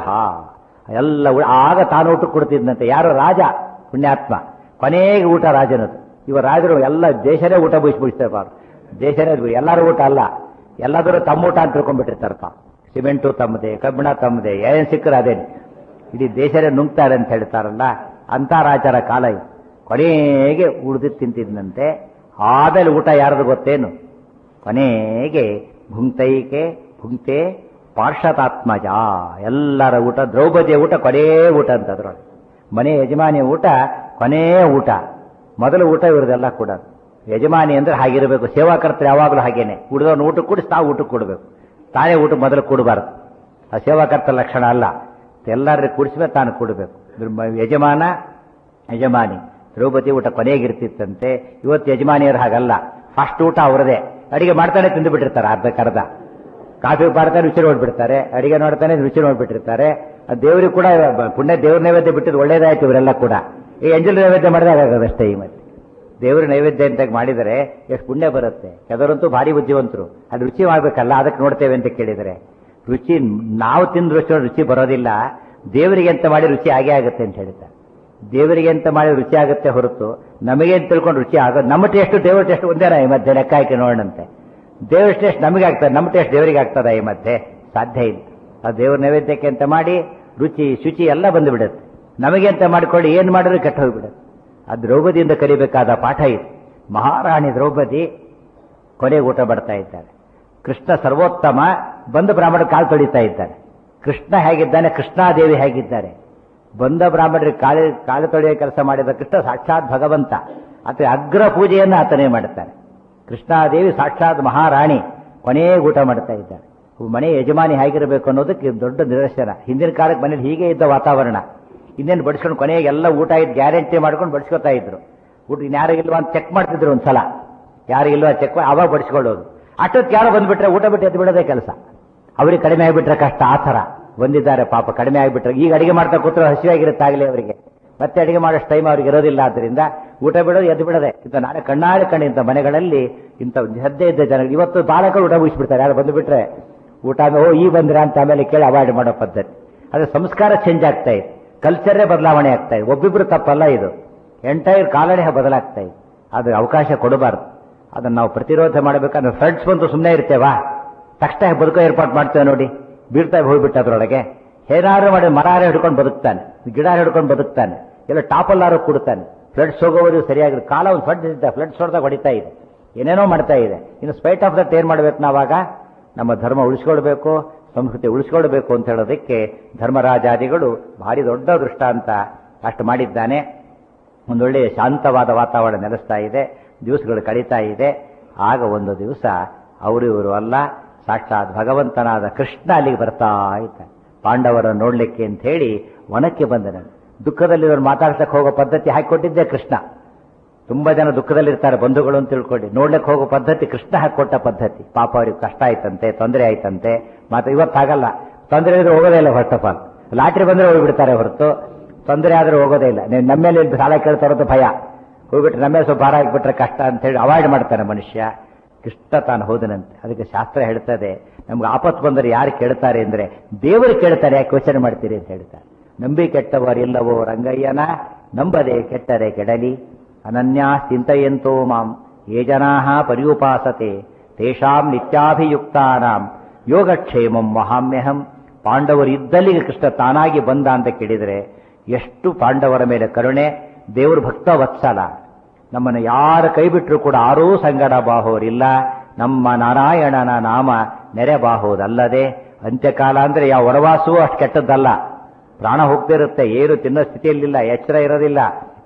ಎಲ್ಲ ಊ- ಆಗ ತಾನು ಊಟ ಕೊಡ್ತಿದ್ದಂತೆ ಯಾರು ರಾಜ ಪುಣ್ಯಾತ್ಮ ಕೊನೆಗೆ ಊಟ ರಾಜನದು ಇವ ರಾಜರು ಎಲ್ಲ ದೇಶನೇ ಊಟ ಬಯಸ್ಬಿಡ್ತಾರೆ ದೇಶನೇ ಅದು ಎಲ್ಲರೂ ಊಟ ಅಲ್ಲ ಎಲ್ಲಾದರೂ ತಮ್ಮ ಊಟ ಅಂತ ತಿಳ್ಕೊಂಡ್ಬಿಟ್ಟಿರ್ತಾರಪ್ಪ ಸಿಮೆಂಟು ತಮ್ಮದೇ ಕಬ್ಬಿಣ ತಮ್ಮದೇ ಏನ್ ಸಿಕ್ಕರೆ ಅದೇನೆ ಇಡೀ ದೇಶನೇ ನುಂಗ್ತಾರೆ ಅಂತ ಹೇಳ್ತಾರಲ್ಲ ಅಂತಾರಾಚಾರ ಕಾಲ ಇದು ಕೊನೆಗೆ ಉಳಿದು ತಿಂತಿದ್ದಂತೆ ಆಮೇಲೆ ಊಟ ಯಾರದು ಗೊತ್ತೇನು ಕೊನೆಗೆ ಭುಂಕ್ತೈಕೆ ಭುಂಕ್ತೆ ಪಾರ್ಷತಾತ್ಮಜ ಎಲ್ಲರ ಊಟ ದ್ರೌಪದಿಯ ಊಟ ಕೊನೇ ಊಟ ಅಂತ ಅದ್ರೊಳಗೆ ಮನೆ ಯಜಮಾನಿಯ ಊಟ ಕೊನೇ ಊಟ ಮೊದಲು ಊಟ ಇವ್ರದೆಲ್ಲ ಕೂಡ ಯಜಮಾನಿ ಅಂದ್ರೆ ಹಾಗಿರಬೇಕು ಸೇವಾಕರ್ತರು ಯಾವಾಗಲೂ ಹಾಗೇನೆ ಉಳಿದವ್ರನ್ನ ಊಟಕ್ಕೆ ಕೂಡಿಸಿ ತಾವು ಊಟಕ್ಕೆ ಕೊಡಬೇಕು ತಾನೇ ಊಟ ಮೊದಲು ಕೊಡಬಾರ್ದು ಆ ಸೇವಾಕರ್ತ ಲಕ್ಷಣ ಅಲ್ಲ ಎಲ್ಲರೂ ಕೂಡಿಸ್ಮೇಲೆ ತಾನು ಕೊಡಬೇಕು ಯಜಮಾನ ಯಜಮಾನಿ ದ್ರೌಪದಿ ಊಟ ಕೊನೆಗಿರ್ತಿತ್ತಂತೆ ಇವತ್ತು ಯಜಮಾನಿಯರು ಹಾಗಲ್ಲ ಫಸ್ಟ್ ಊಟ ಅವರದೇ ಅಡಿಗೆ ಮಾಡ್ತಾನೆ ತಿಂದು ಬಿಟ್ಟಿರ್ತಾರೆ ಅರ್ಧಕ್ಕರ್ಧ ಕಾಫಿ ಮಾಡ್ತಾನೆ ರುಚಿ ನೋಡ್ಬಿಡ್ತಾರೆ ಅಡಿಗೆ ನೋಡ್ತಾನೆ ರುಚಿ ನೋಡ್ಬಿಟ್ಟಿರ್ತಾರೆ ಅದ್ ದೇವ್ರಿಗೆ ಕೂಡ ಬ- ಪುಣ್ಯ ದೇವ್ರ ನೈವೇದ್ಯ ಬಿಟ್ಟಿದ್ದು ಒಳ್ಳೇದಾಯ್ತು ಇವರೆಲ್ಲ ಕೂಡ ಈ ಎಂಜಲ್ ನೈವೇದ್ಯ ಮಾಡಿದಾಗ ಆಗೋದಷ್ಟೇ ಈ ಮತ್ತೆ ದೇವ್ರ ನೈವೇದ್ಯ ಅಂತ ಮಾಡಿದರೆ ಎಷ್ಟು ಪುಣ್ಯ ಬರುತ್ತೆ ಕೆಲವರಂತೂ ಭಾರಿ ಬುದ್ಧಿವಂತರು ಅದು ರುಚಿ ಮಾಡ್ಬೇಕಲ್ಲ ಅದಕ್ಕೆ ನೋಡ್ತೇವೆ ಅಂತ ಕೇಳಿದರೆ ರುಚಿ ನಾವು ತಿಂದ ರುಚಿ ರುಚಿ ಬರೋದಿಲ್ಲ ದೇವರಿಗೆ ಅಂತ ಮಾಡಿ ರುಚಿ ಆಗೇ ಆಗುತ್ತೆ ಅಂತ ಹೇಳ್ತಾರೆ ದೇವರಿಗೆ ಅಂತ ಮಾಡಿ ರುಚಿ ಆಗುತ್ತೆ ಹೊರತು ನಮಗೆ ಅಂತ ತಿಳ್ಕೊಂಡು ರುಚಿ ಆಗೋದು ನಮ್ಮ ಟೇಸ್ಟ್ ದೇವ್ರ ಟೇಸ್ಟ್ ಒಂದೇನ ಈ ಮಧ್ಯೆ ಲೆಕ್ಕ ಹಾಕಿ ನೋಡೋಣಂತೆ ದೇವ್ರ ಟೇಸ್ಟ್ ನಮಗೆ ಆಗ್ತದೆ ನಮ್ಮ ಟೇಸ್ಟ್ ದೇವರಿಗೆ ಆಗ್ತದ ಈ ಮಧ್ಯೆ ಸಾಧ್ಯ ಇಲ್ಲ ಆ ದೇವ್ರ ನೈವೇದ್ಯಕ್ಕೆ ಅಂತ ಮಾಡಿ ರುಚಿ ಶುಚಿ ಎಲ್ಲ ಬಂದು ಬಿಡುತ್ತೆ ನಮಗೆ ಅಂತ ಮಾಡಿಕೊಳ್ಳಿ ಏನು ಮಾಡಿದ್ರೆ ಕೆಟ್ಟ ಹೋಗ್ಬಿಡುತ್ತೆ ಆ ದ್ರೌಪದಿಯಿಂದ ಕಲಿಬೇಕಾದ ಪಾಠ ಇದು ಮಹಾರಾಣಿ ದ್ರೌಪದಿ ಕೊನೆಗೆ ಊಟ ಬರ್ತಾ ಇದ್ದಾರೆ ಕೃಷ್ಣ ಸರ್ವೋತ್ತಮ ಬಂದ ಬ್ರಾಹ್ಮಣ ಕಾಲು ತೊಳಿತಾ ಇದ್ದಾರೆ ಕೃಷ್ಣ ಹೇಗಿದ್ದಾನೆ ಕೃಷ್ಣಾದೇವಿ ಹೇಗಿದ್ದಾರೆ ಬಂದ ಬ್ರಾಹ್ಮಣರಿಗೆ ಕಾಲು ಕಾಲು ತೊಳೆಯೋ ಕೆಲಸ ಮಾಡಿದ ಕೃಷ್ಣ ಸಾಕ್ಷಾತ್ ಭಗವಂತ ಆತ ಅಗ್ರ ಪೂಜೆಯನ್ನು ಆತನೇ ಮಾಡುತ್ತಾರೆ ಕೃಷ್ಣಾದೇವಿ ಸಾಕ್ಷಾತ್ ಮಹಾರಾಣಿ ಕೊನೆಗೆ ಊಟ ಮಾಡ್ತಾ ಇದ್ದಾರೆ ಮನೆ ಯಜಮಾನಿ ಹೇಗಿರಬೇಕು ಅನ್ನೋದಕ್ಕೆ ದೊಡ್ಡ ನಿದರ್ಶನ ಹಿಂದಿನ ಕಾಲಕ್ಕೆ ಮನೇಲಿ ಹೀಗೆ ಇದ್ದ ವಾತಾವರಣ ಇನ್ನೇನು ಬಡಿಸ್ಕೊಂಡು ಕೊನೆಗೆ ಎಲ್ಲ ಊಟ ಇದ್ದು ಗ್ಯಾರಂಟಿ ಮಾಡ್ಕೊಂಡು ಬಡಿಸ್ಕೊತಾ ಇದ್ರು ಊಟ ಇನ್ಯಾರು ಇಲ್ವಾ ಅಂತ ಚೆಕ್ ಮಾಡ್ತಿದ್ರು ಒಂದ್ಸಲ ಯಾರು ಇಲ್ವಾ ಚೆಕ್ ಅವಾಗ ಬಡಿಸ್ಕೊಳ್ಳೋದು ಅಷ್ಟೊತ್ತು ಯಾರೋ ಬಂದ್ಬಿಟ್ರೆ ಊಟ ಬಿಟ್ಟು ಎದ್ದು ಬಿಡೋದೇ ಕೆಲಸ ಅವ್ರಿಗೆ ಕಡಿಮೆ ಆಗಿಬಿಟ್ರೆ ಕಷ್ಟ ಆ ಥರ ಬಂದಿದ್ದಾರೆ ಪಾಪ ಕಡಿಮೆ ಆಗಿಬಿಟ್ರೆ ಈಗ ಅಡಿಗೆ ಮಾಡ್ತಾ ಕೂತ್ರೆ ಹಸಿವಾಗಿರುತ್ತೆ ಆಗಲಿ ಅವರಿಗೆ ಮತ್ತೆ ಅಡಿಗೆ ಮಾಡೋಷ್ಟು ಟೈಮ್ ಅವ್ರಿಗೆ ಇರೋದಿಲ್ಲ ಆದ್ದರಿಂದ ಊಟ ಬಿಡೋದು ಎದ್ದು ಬಿಡದೆ ಇಂಥ ನಾನೇ ಕಣ್ಣಾರೆ ಕಂಡಿಂತ ಮನೆಗಳಲ್ಲಿ ಇಂಥ ಹೆದ್ದೆ ಇದ್ದ ಜನ ಇವತ್ತು ಬಾಲಕರು ಊಟ ಮುಗಿಸ್ಬಿಡ್ತಾರೆ ಯಾರು ಬಂದುಬಿಟ್ರೆ ಊಟ ಆಮೇಲೆ ಓ ಈ ಬಂದ್ರ ಅಂತ ಆಮೇಲೆ ಕೇಳಿ ಅವಾಯ್ಡ್ ಮಾಡೋ ಪದ್ಧತಿ ಅದೇ ಸಂಸ್ಕಾರ ಚೇಂಜ್ ಆಗ್ತಾ ಇದೆ ಕಲ್ಚರೇ ಬದಲಾವಣೆ ಆಗ್ತಾ ಇದೆ ಒಬ್ಬಿಬ್ರು ತಪ್ಪಲ್ಲ ಇದು ಎಂಟೈರ್ ಕಾಲನೇ ಬದಲಾಗ್ತಾ ಇದೆ ಅದು ಅವಕಾಶ ಕೊಡಬಾರ್ದು ಅದನ್ನ ನಾವು ಪ್ರತಿರೋಧ ಮಾಡಬೇಕಾದ್ರೆ ಫ್ರೆಂಡ್ಸ್ ಬಂದು ಸುಮ್ಮನೆ ಇರ್ತೇವಾ ತಕ್ಷಣ ಬದುಕೋ ಏರ್ಪಾಟ್ ಮಾಡ್ತೇವೆ ನೋಡಿ ಬೀಳ್ತಾ ಹೋಗ್ಬಿಟ್ಟು ಅದರೊಳಗೆ ಏನಾದ್ರು ಮಾಡಿ ಮರ ಹಿಡ್ಕೊಂಡು ಬದುಕ್ತಾನೆ ಗಿಡ ಹಿಡ್ಕೊಂಡು ಬದುಕ್ತಾನೆ ಎಲ್ಲ ಟಾಪಲ್ಲಾರು ಕೊಡ್ತಾನೆ ಫ್ಲಡ್ಸ್ ಹೋಗೋವರೆಗೂ ಸರಿಯಾಗಿ ಕಾಲ ಒಂದು ಫ್ಲಡ್ ಇದ್ದ ಫ್ಲಡ್ಸ್ ಹೊಡೆದಾಗ ಹೊಡಿತಾ ಇದೆ ಏನೇನೋ ಮಾಡ್ತಾ ಇದೆ ಇನ್ನು ಸ್ಪೈಟ್ ಆಫ್ ದಟ್ ಏನ್ ಮಾಡ್ಬೇಕು ನಾವಾಗ ನಮ್ಮ ಧರ್ಮ ಉಳಿಸ್ಕೊಳ್ಬೇಕು ಸಂಸ್ಕೃತಿ ಉಳಿಸ್ಕೊಳ್ಬೇಕು ಅಂತ ಹೇಳೋದಕ್ಕೆ ಧರ್ಮರಾಜಾದಿಗಳು ಭಾರಿ ದೊಡ್ಡ ದೃಷ್ಟಾಂತ ಅಷ್ಟು ಮಾಡಿದ್ದಾನೆ ಒಂದೊಳ್ಳೆಯ ಶಾಂತವಾದ ವಾತಾವರಣ ನೆಲೆಸ್ತಾ ಇದೆ ದಿವಸಗಳು ಕಳೀತಾ ಇದೆ ಆಗ ಒಂದು ದಿವಸ ಅವರು ಇವರು ಅಲ್ಲ ಸಾಕ್ಷಾತ್ ಭಗವಂತನಾದ ಕೃಷ್ಣ ಅಲ್ಲಿಗೆ ಬರ್ತಾ ಇದ್ದಾನೆ ಪಾಂಡವರನ್ನು ನೋಡ್ಲಿಕ್ಕೆ ಅಂತ ಹೇಳಿ ವನಕ್ಕೆ ಬಂದನು ದುಃಖದಲ್ಲಿ ಇವರು ಮಾತಾಡ್ಸಕ್ಕೆ ಹೋಗೋ ಪದ್ಧತಿ ಹಾಕಿಕೊಟ್ಟಿದ್ದೆ ಕೃಷ್ಣ ತುಂಬಾ ಜನ ದುಃಖದಲ್ಲಿರ್ತಾರೆ ಬಂಧುಗಳು ಅಂತ ತಿಳ್ಕೊಳ್ಳಿ ನೋಡ್ಲಿಕ್ಕೆ ಹೋಗೋ ಪದ್ಧತಿ ಕೃಷ್ಣ ಹಾಕೊಟ್ಟ ಪದ್ಧತಿ ಪಾಪ ಅವ್ರಿಗೆ ಕಷ್ಟ ಆಯ್ತಂತೆ ತೊಂದರೆ ಆಯ್ತಂತೆ ಮತ್ತೆ ಇವತ್ತಾಗಲ್ಲ ತೊಂದರೆ ಇದ್ರೆ ಹೋಗೋದೇ ಇಲ್ಲ ಫಸ್ಟ್ ಆಫ್ ಆಲ್ ಲಾಟ್ರಿ ಬಂದ್ರೆ ಹೋಗ್ಬಿಡ್ತಾರೆ ಹೊರತು ತೊಂದರೆ ಆದ್ರೆ ಹೋಗೋದೇ ಇಲ್ಲ ನೀವು ನಮ್ಮ ಮೇಲೆ ಸಾಲ ಕೇಳ್ತಾ ಇರೋದು ಭಯ ಹೋಗ್ಬಿಟ್ರೆ ನಮ್ಮ ಮೇಲೆ ಸ್ವಲ್ಪ ಭಾರ ಆಗಿಬಿಟ್ರೆ ಕಷ್ಟ ಅಂತ ಹೇಳಿ ಅವಾಯ್ಡ್ ಮಾಡ್ತಾನೆ ಮನುಷ್ಯ ಕೃಷ್ಣ ತಾನು ಹೋದನಂತೆ ಅದಕ್ಕೆ ಶಾಸ್ತ್ರ ಹೇಳ್ತದೆ ನಮ್ಗೆ ಆಪತ್ತು ಬಂದರೆ ಯಾರು ಕೇಳ್ತಾರೆ ಅಂದ್ರೆ ದೇವರು ಕೇಳ್ತಾರೆ ಯಾಕೆ ಯೋಚನೆ ಮಾಡ್ತೀರಿ ಅಂತ ಹೇಳ್ತಾರೆ ನಂಬಿ ಕೆಟ್ಟವರಿಲ್ಲವೋ ರಂಗಯ್ಯನ ನಂಬದೆ ಕೆಟ್ಟರೆ ಕೆಡಲಿ ಅನನ್ಯಾ ಚಿಂತೆಯಂತೋ ಮಾಂ ಯೇ ಜನಾ ಪರ್ಯುಪಾಸತೆ ತೇಷಾಂ ನಿತ್ಯಾಭಿಯುಕ್ತಾನಾಂ ಯೋಗಕ್ಷೇಮಂ ಮಹಾಮ್ಯಹಂ ಪಾಂಡವರು ಇದ್ದಲ್ಲಿಗೆ ಕೃಷ್ಣ ತಾನಾಗಿ ಬಂದ ಅಂತ ಕೇಳಿದರೆ ಎಷ್ಟು ಪಾಂಡವರ ಮೇಲೆ ಕರುಣೆ ದೇವರು ಭಕ್ತ ವತ್ಸಲ ನಮ್ಮನ್ನು ಯಾರ ಕೈ ಬಿಟ್ಟರು ಕೂಡ ಆರೂ ಸಂಗಡ ಬಾಹೋರಿಲ್ಲ ನಮ್ಮ ನಾರಾಯಣನ ನಾಮ ನೆರೆಬಾಹುವುದಲ್ಲದೆ ಅಂತ್ಯಕಾಲ ಅಂದ್ರೆ ಯಾವ ವನವಾಸವೂ ಅಷ್ಟು ಕೆಟ್ಟದ್ದಲ್ಲ ಪ್ರಾಣ ಹೋಗ್ತಿರುತ್ತೆ ಏನು ತಿನ್ನೋ ಸ್ಥಿತಿಯಲ್ಲಿಲ್ಲ ಎಚ್ಚರ ಇರೋದಿಲ್ಲ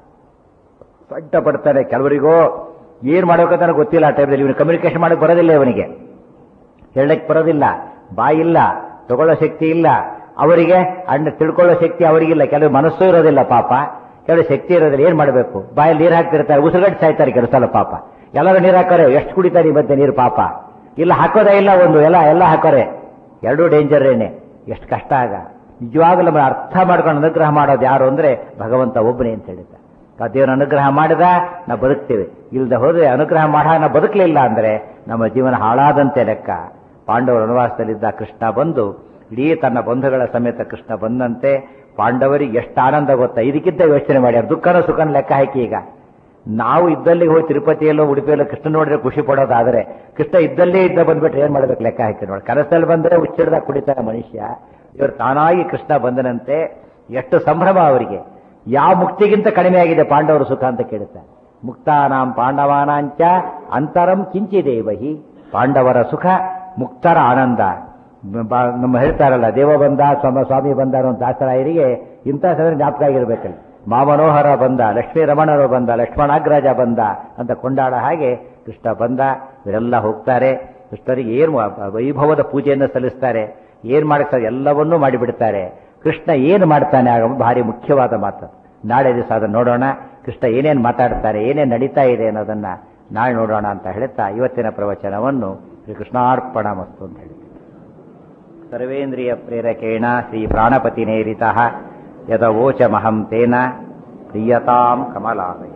ಸೊಡ್ಡ ಪಡ್ತಾರೆ ಕೆಲವರಿಗೋ ಏನ್ ಮಾಡ್ಬೇಕಂತ ಗೊತ್ತಿಲ್ಲ ಆ ಟೈಮಲ್ಲಿ ಇವನು ಕಮ್ಯುನಿಕೇಶನ್ ಮಾಡಕ್ ಬರೋದಿಲ್ಲ ಇವನಿಗೆ ಹೇಳಕ್ ಬರೋದಿಲ್ಲ ಬಾಯಿಲ್ಲ ತಗೊಳ್ಳೋ ಶಕ್ತಿ ಇಲ್ಲ ಅವರಿಗೆ ಅಣ್ಣ ತಿಳ್ಕೊಳ್ಳೋ ಶಕ್ತಿ ಅವರಿಗಿಲ್ಲ ಕೆಲವು ಮನಸ್ಸು ಇರೋದಿಲ್ಲ ಪಾಪ ಕೆಲವು ಶಕ್ತಿ ಇರೋದಿಲ್ಲ ಏನ್ ಮಾಡಬೇಕು ಬಾಯಲ್ಲಿ ನೀರು ಹಾಕ್ತಿರ್ತಾರೆ ಉಸಿರುಗಟ್ಟು ಸಾಯ್ತಾರೆ ಕೆಲವು ಸಲ ಪಾಪ ಎಲ್ಲರೂ ನೀರು ಹಾಕೋರೆ ಎಷ್ಟು ಕುಡಿತಾರೆ ಈ ಮಧ್ಯೆ ನೀರು ಪಾಪ ಇಲ್ಲ ಹಾಕೋದೇ ಇಲ್ಲ ಒಂದು ಎಲ್ಲ ಎಲ್ಲ ಹಾಕೋರೆ ಎರಡೂ ಡೇಂಜರ್ ಏನೆ ಎಷ್ಟು ಕಷ್ಟ ಆಗ ನಿಜವಾಗಲೂ ನಮ್ಮನ್ನು ಅರ್ಥ ಮಾಡ್ಕೊಂಡು ಅನುಗ್ರಹ ಮಾಡೋದು ಯಾರು ಅಂದ್ರೆ ಭಗವಂತ ಒಬ್ಬನೇ ಅಂತ ಹೇಳಿದ್ದ ಆ ದೇವರ ಅನುಗ್ರಹ ಮಾಡಿದ ನಾವು ಬದುಕ್ತೇವೆ ಇಲ್ಲದೆ ಹೋದ್ರೆ ಅನುಗ್ರಹ ಮಾಡ ನಾವು ಬದುಕಲಿಲ್ಲ ಅಂದ್ರೆ ನಮ್ಮ ಜೀವನ ಹಾಳಾದಂತೆ ಲೆಕ್ಕ ಪಾಂಡವರು ವನವಾಸದಲ್ಲಿದ್ದ ಕೃಷ್ಣ ಬಂದು ಇಡೀ ತನ್ನ ಬಂಧುಗಳ ಸಮೇತ ಕೃಷ್ಣ ಬಂದಂತೆ ಪಾಂಡವರಿಗೆ ಎಷ್ಟು ಆನಂದ ಗೊತ್ತಾ ಇದಕ್ಕಿಂತ ಯೋಚನೆ ಮಾಡ್ಯಾರ ದುಃಖನ ಸುಖನ ಲೆಕ್ಕ ಹಾಕಿ ಈಗ ನಾವು ಇದ್ದಲ್ಲಿ ಹೋಗಿ ತಿರುಪತಿಯಲ್ಲೋ ಉಡುಪಿಯಲ್ಲೋ ಕೃಷ್ಣ ನೋಡಿದ್ರೆ ಖುಷಿ ಪಡೋದಾದ್ರೆ ಕೃಷ್ಣ ಇದ್ದಲ್ಲೇ ಇದ್ದ ಬಂದ್ಬಿಟ್ರೆ ಏನ್ ಮಾಡ್ಬೇಕು ಲೆಕ್ಕ ಹಾಕಿ ನೋಡಿ ಕನಸಲ್ಲಿ ಬಂದ್ರೆ ಹುಚ್ಚಿಡ್ದಾಗ ಕುಡಿತಾನೆ ಮನುಷ್ಯ ಇವರು ತಾನಾಗಿ ಕೃಷ್ಣ ಬಂದನಂತೆ ಎಷ್ಟು ಸಂಭ್ರಮ ಅವರಿಗೆ ಯಾವ ಮುಕ್ತಿಗಿಂತ ಕಡಿಮೆ ಆಗಿದೆ ಪಾಂಡವರ ಸುಖ ಅಂತ ಕೇಳುತ್ತಾರೆ ಮುಕ್ತಾನಾಂ ಪಾಂಡವಾನಾಂಚ ಅಂತರಂ ಕಿಂಚಿದೇವಹಿ ಪಾಂಡವರ ಸುಖ ಮುಕ್ತರ ಆನಂದ ಬ- ನಮ್ಮ ಹೇಳ್ತಾರಲ್ಲ ದೇವ ಬಂದ ಸ್ವಾಮ ಸ್ವಾಮಿ ಬಂದ ಅನ್ನೋ ದಾಸರಾಯರಿಗೆ ಇಂಥ ಸಮಯ ಜ್ಞಾಪಕ ಆಗಿರ್ಬೇಕಲ್ಲಿ ಮಾಮನೋಹರ ಬಂದ ಲಕ್ಷ್ಮೀ ರಮಣರು ಬಂದ ಲಕ್ಷ್ಮಣಾಗ್ರಾಜ ಬಂದ ಅಂತ ಕೊಂಡಾಡ ಹಾಗೆ ಕೃಷ್ಣ ಬಂದ ಇವರೆಲ್ಲ ಹೋಗ್ತಾರೆ ಕೃಷ್ಣರಿಗೆ ಏನು ವೈಭವದ ಪೂಜೆಯನ್ನು ಸಲ್ಲಿಸ್ತಾರೆ ಏನ್ ಮಾಡ್ತಾರೆ ಎಲ್ಲವನ್ನೂ ಮಾಡಿಬಿಡ್ತಾರೆ ಕೃಷ್ಣ ಏನು ಮಾಡ್ತಾನೆ ಆಗ ಭಾರಿ ಮುಖ್ಯವಾದ ಮಾತು ನಾಳೆ ದಿವಸ ಅದನ್ನು ನೋಡೋಣ ಕೃಷ್ಣ ಏನೇನು ಮಾತಾಡ್ತಾರೆ ಏನೇನು ನಡೀತಾ ಇದೆ ಅನ್ನೋದನ್ನ ನಾಳೆ ನೋಡೋಣ ಅಂತ ಹೇಳ್ತಾ ಇವತ್ತಿನ ಪ್ರವಚನವನ್ನು ಶ್ರೀ ಕೃಷ್ಣಾರ್ಪಣ ಮಸ್ತು ಅಂತ ಹೇಳಿ ಸರ್ವೇಂದ್ರಿಯ ಪ್ರೇರಕೇಣ ಶ್ರೀ ಪ್ರಾಣಪತಿ ನೇರಿತ ಯದವೋಚಮಹಂ ತೇನ ಪ್ರಿಯತಾಂ ಕಮಲಾಲಯ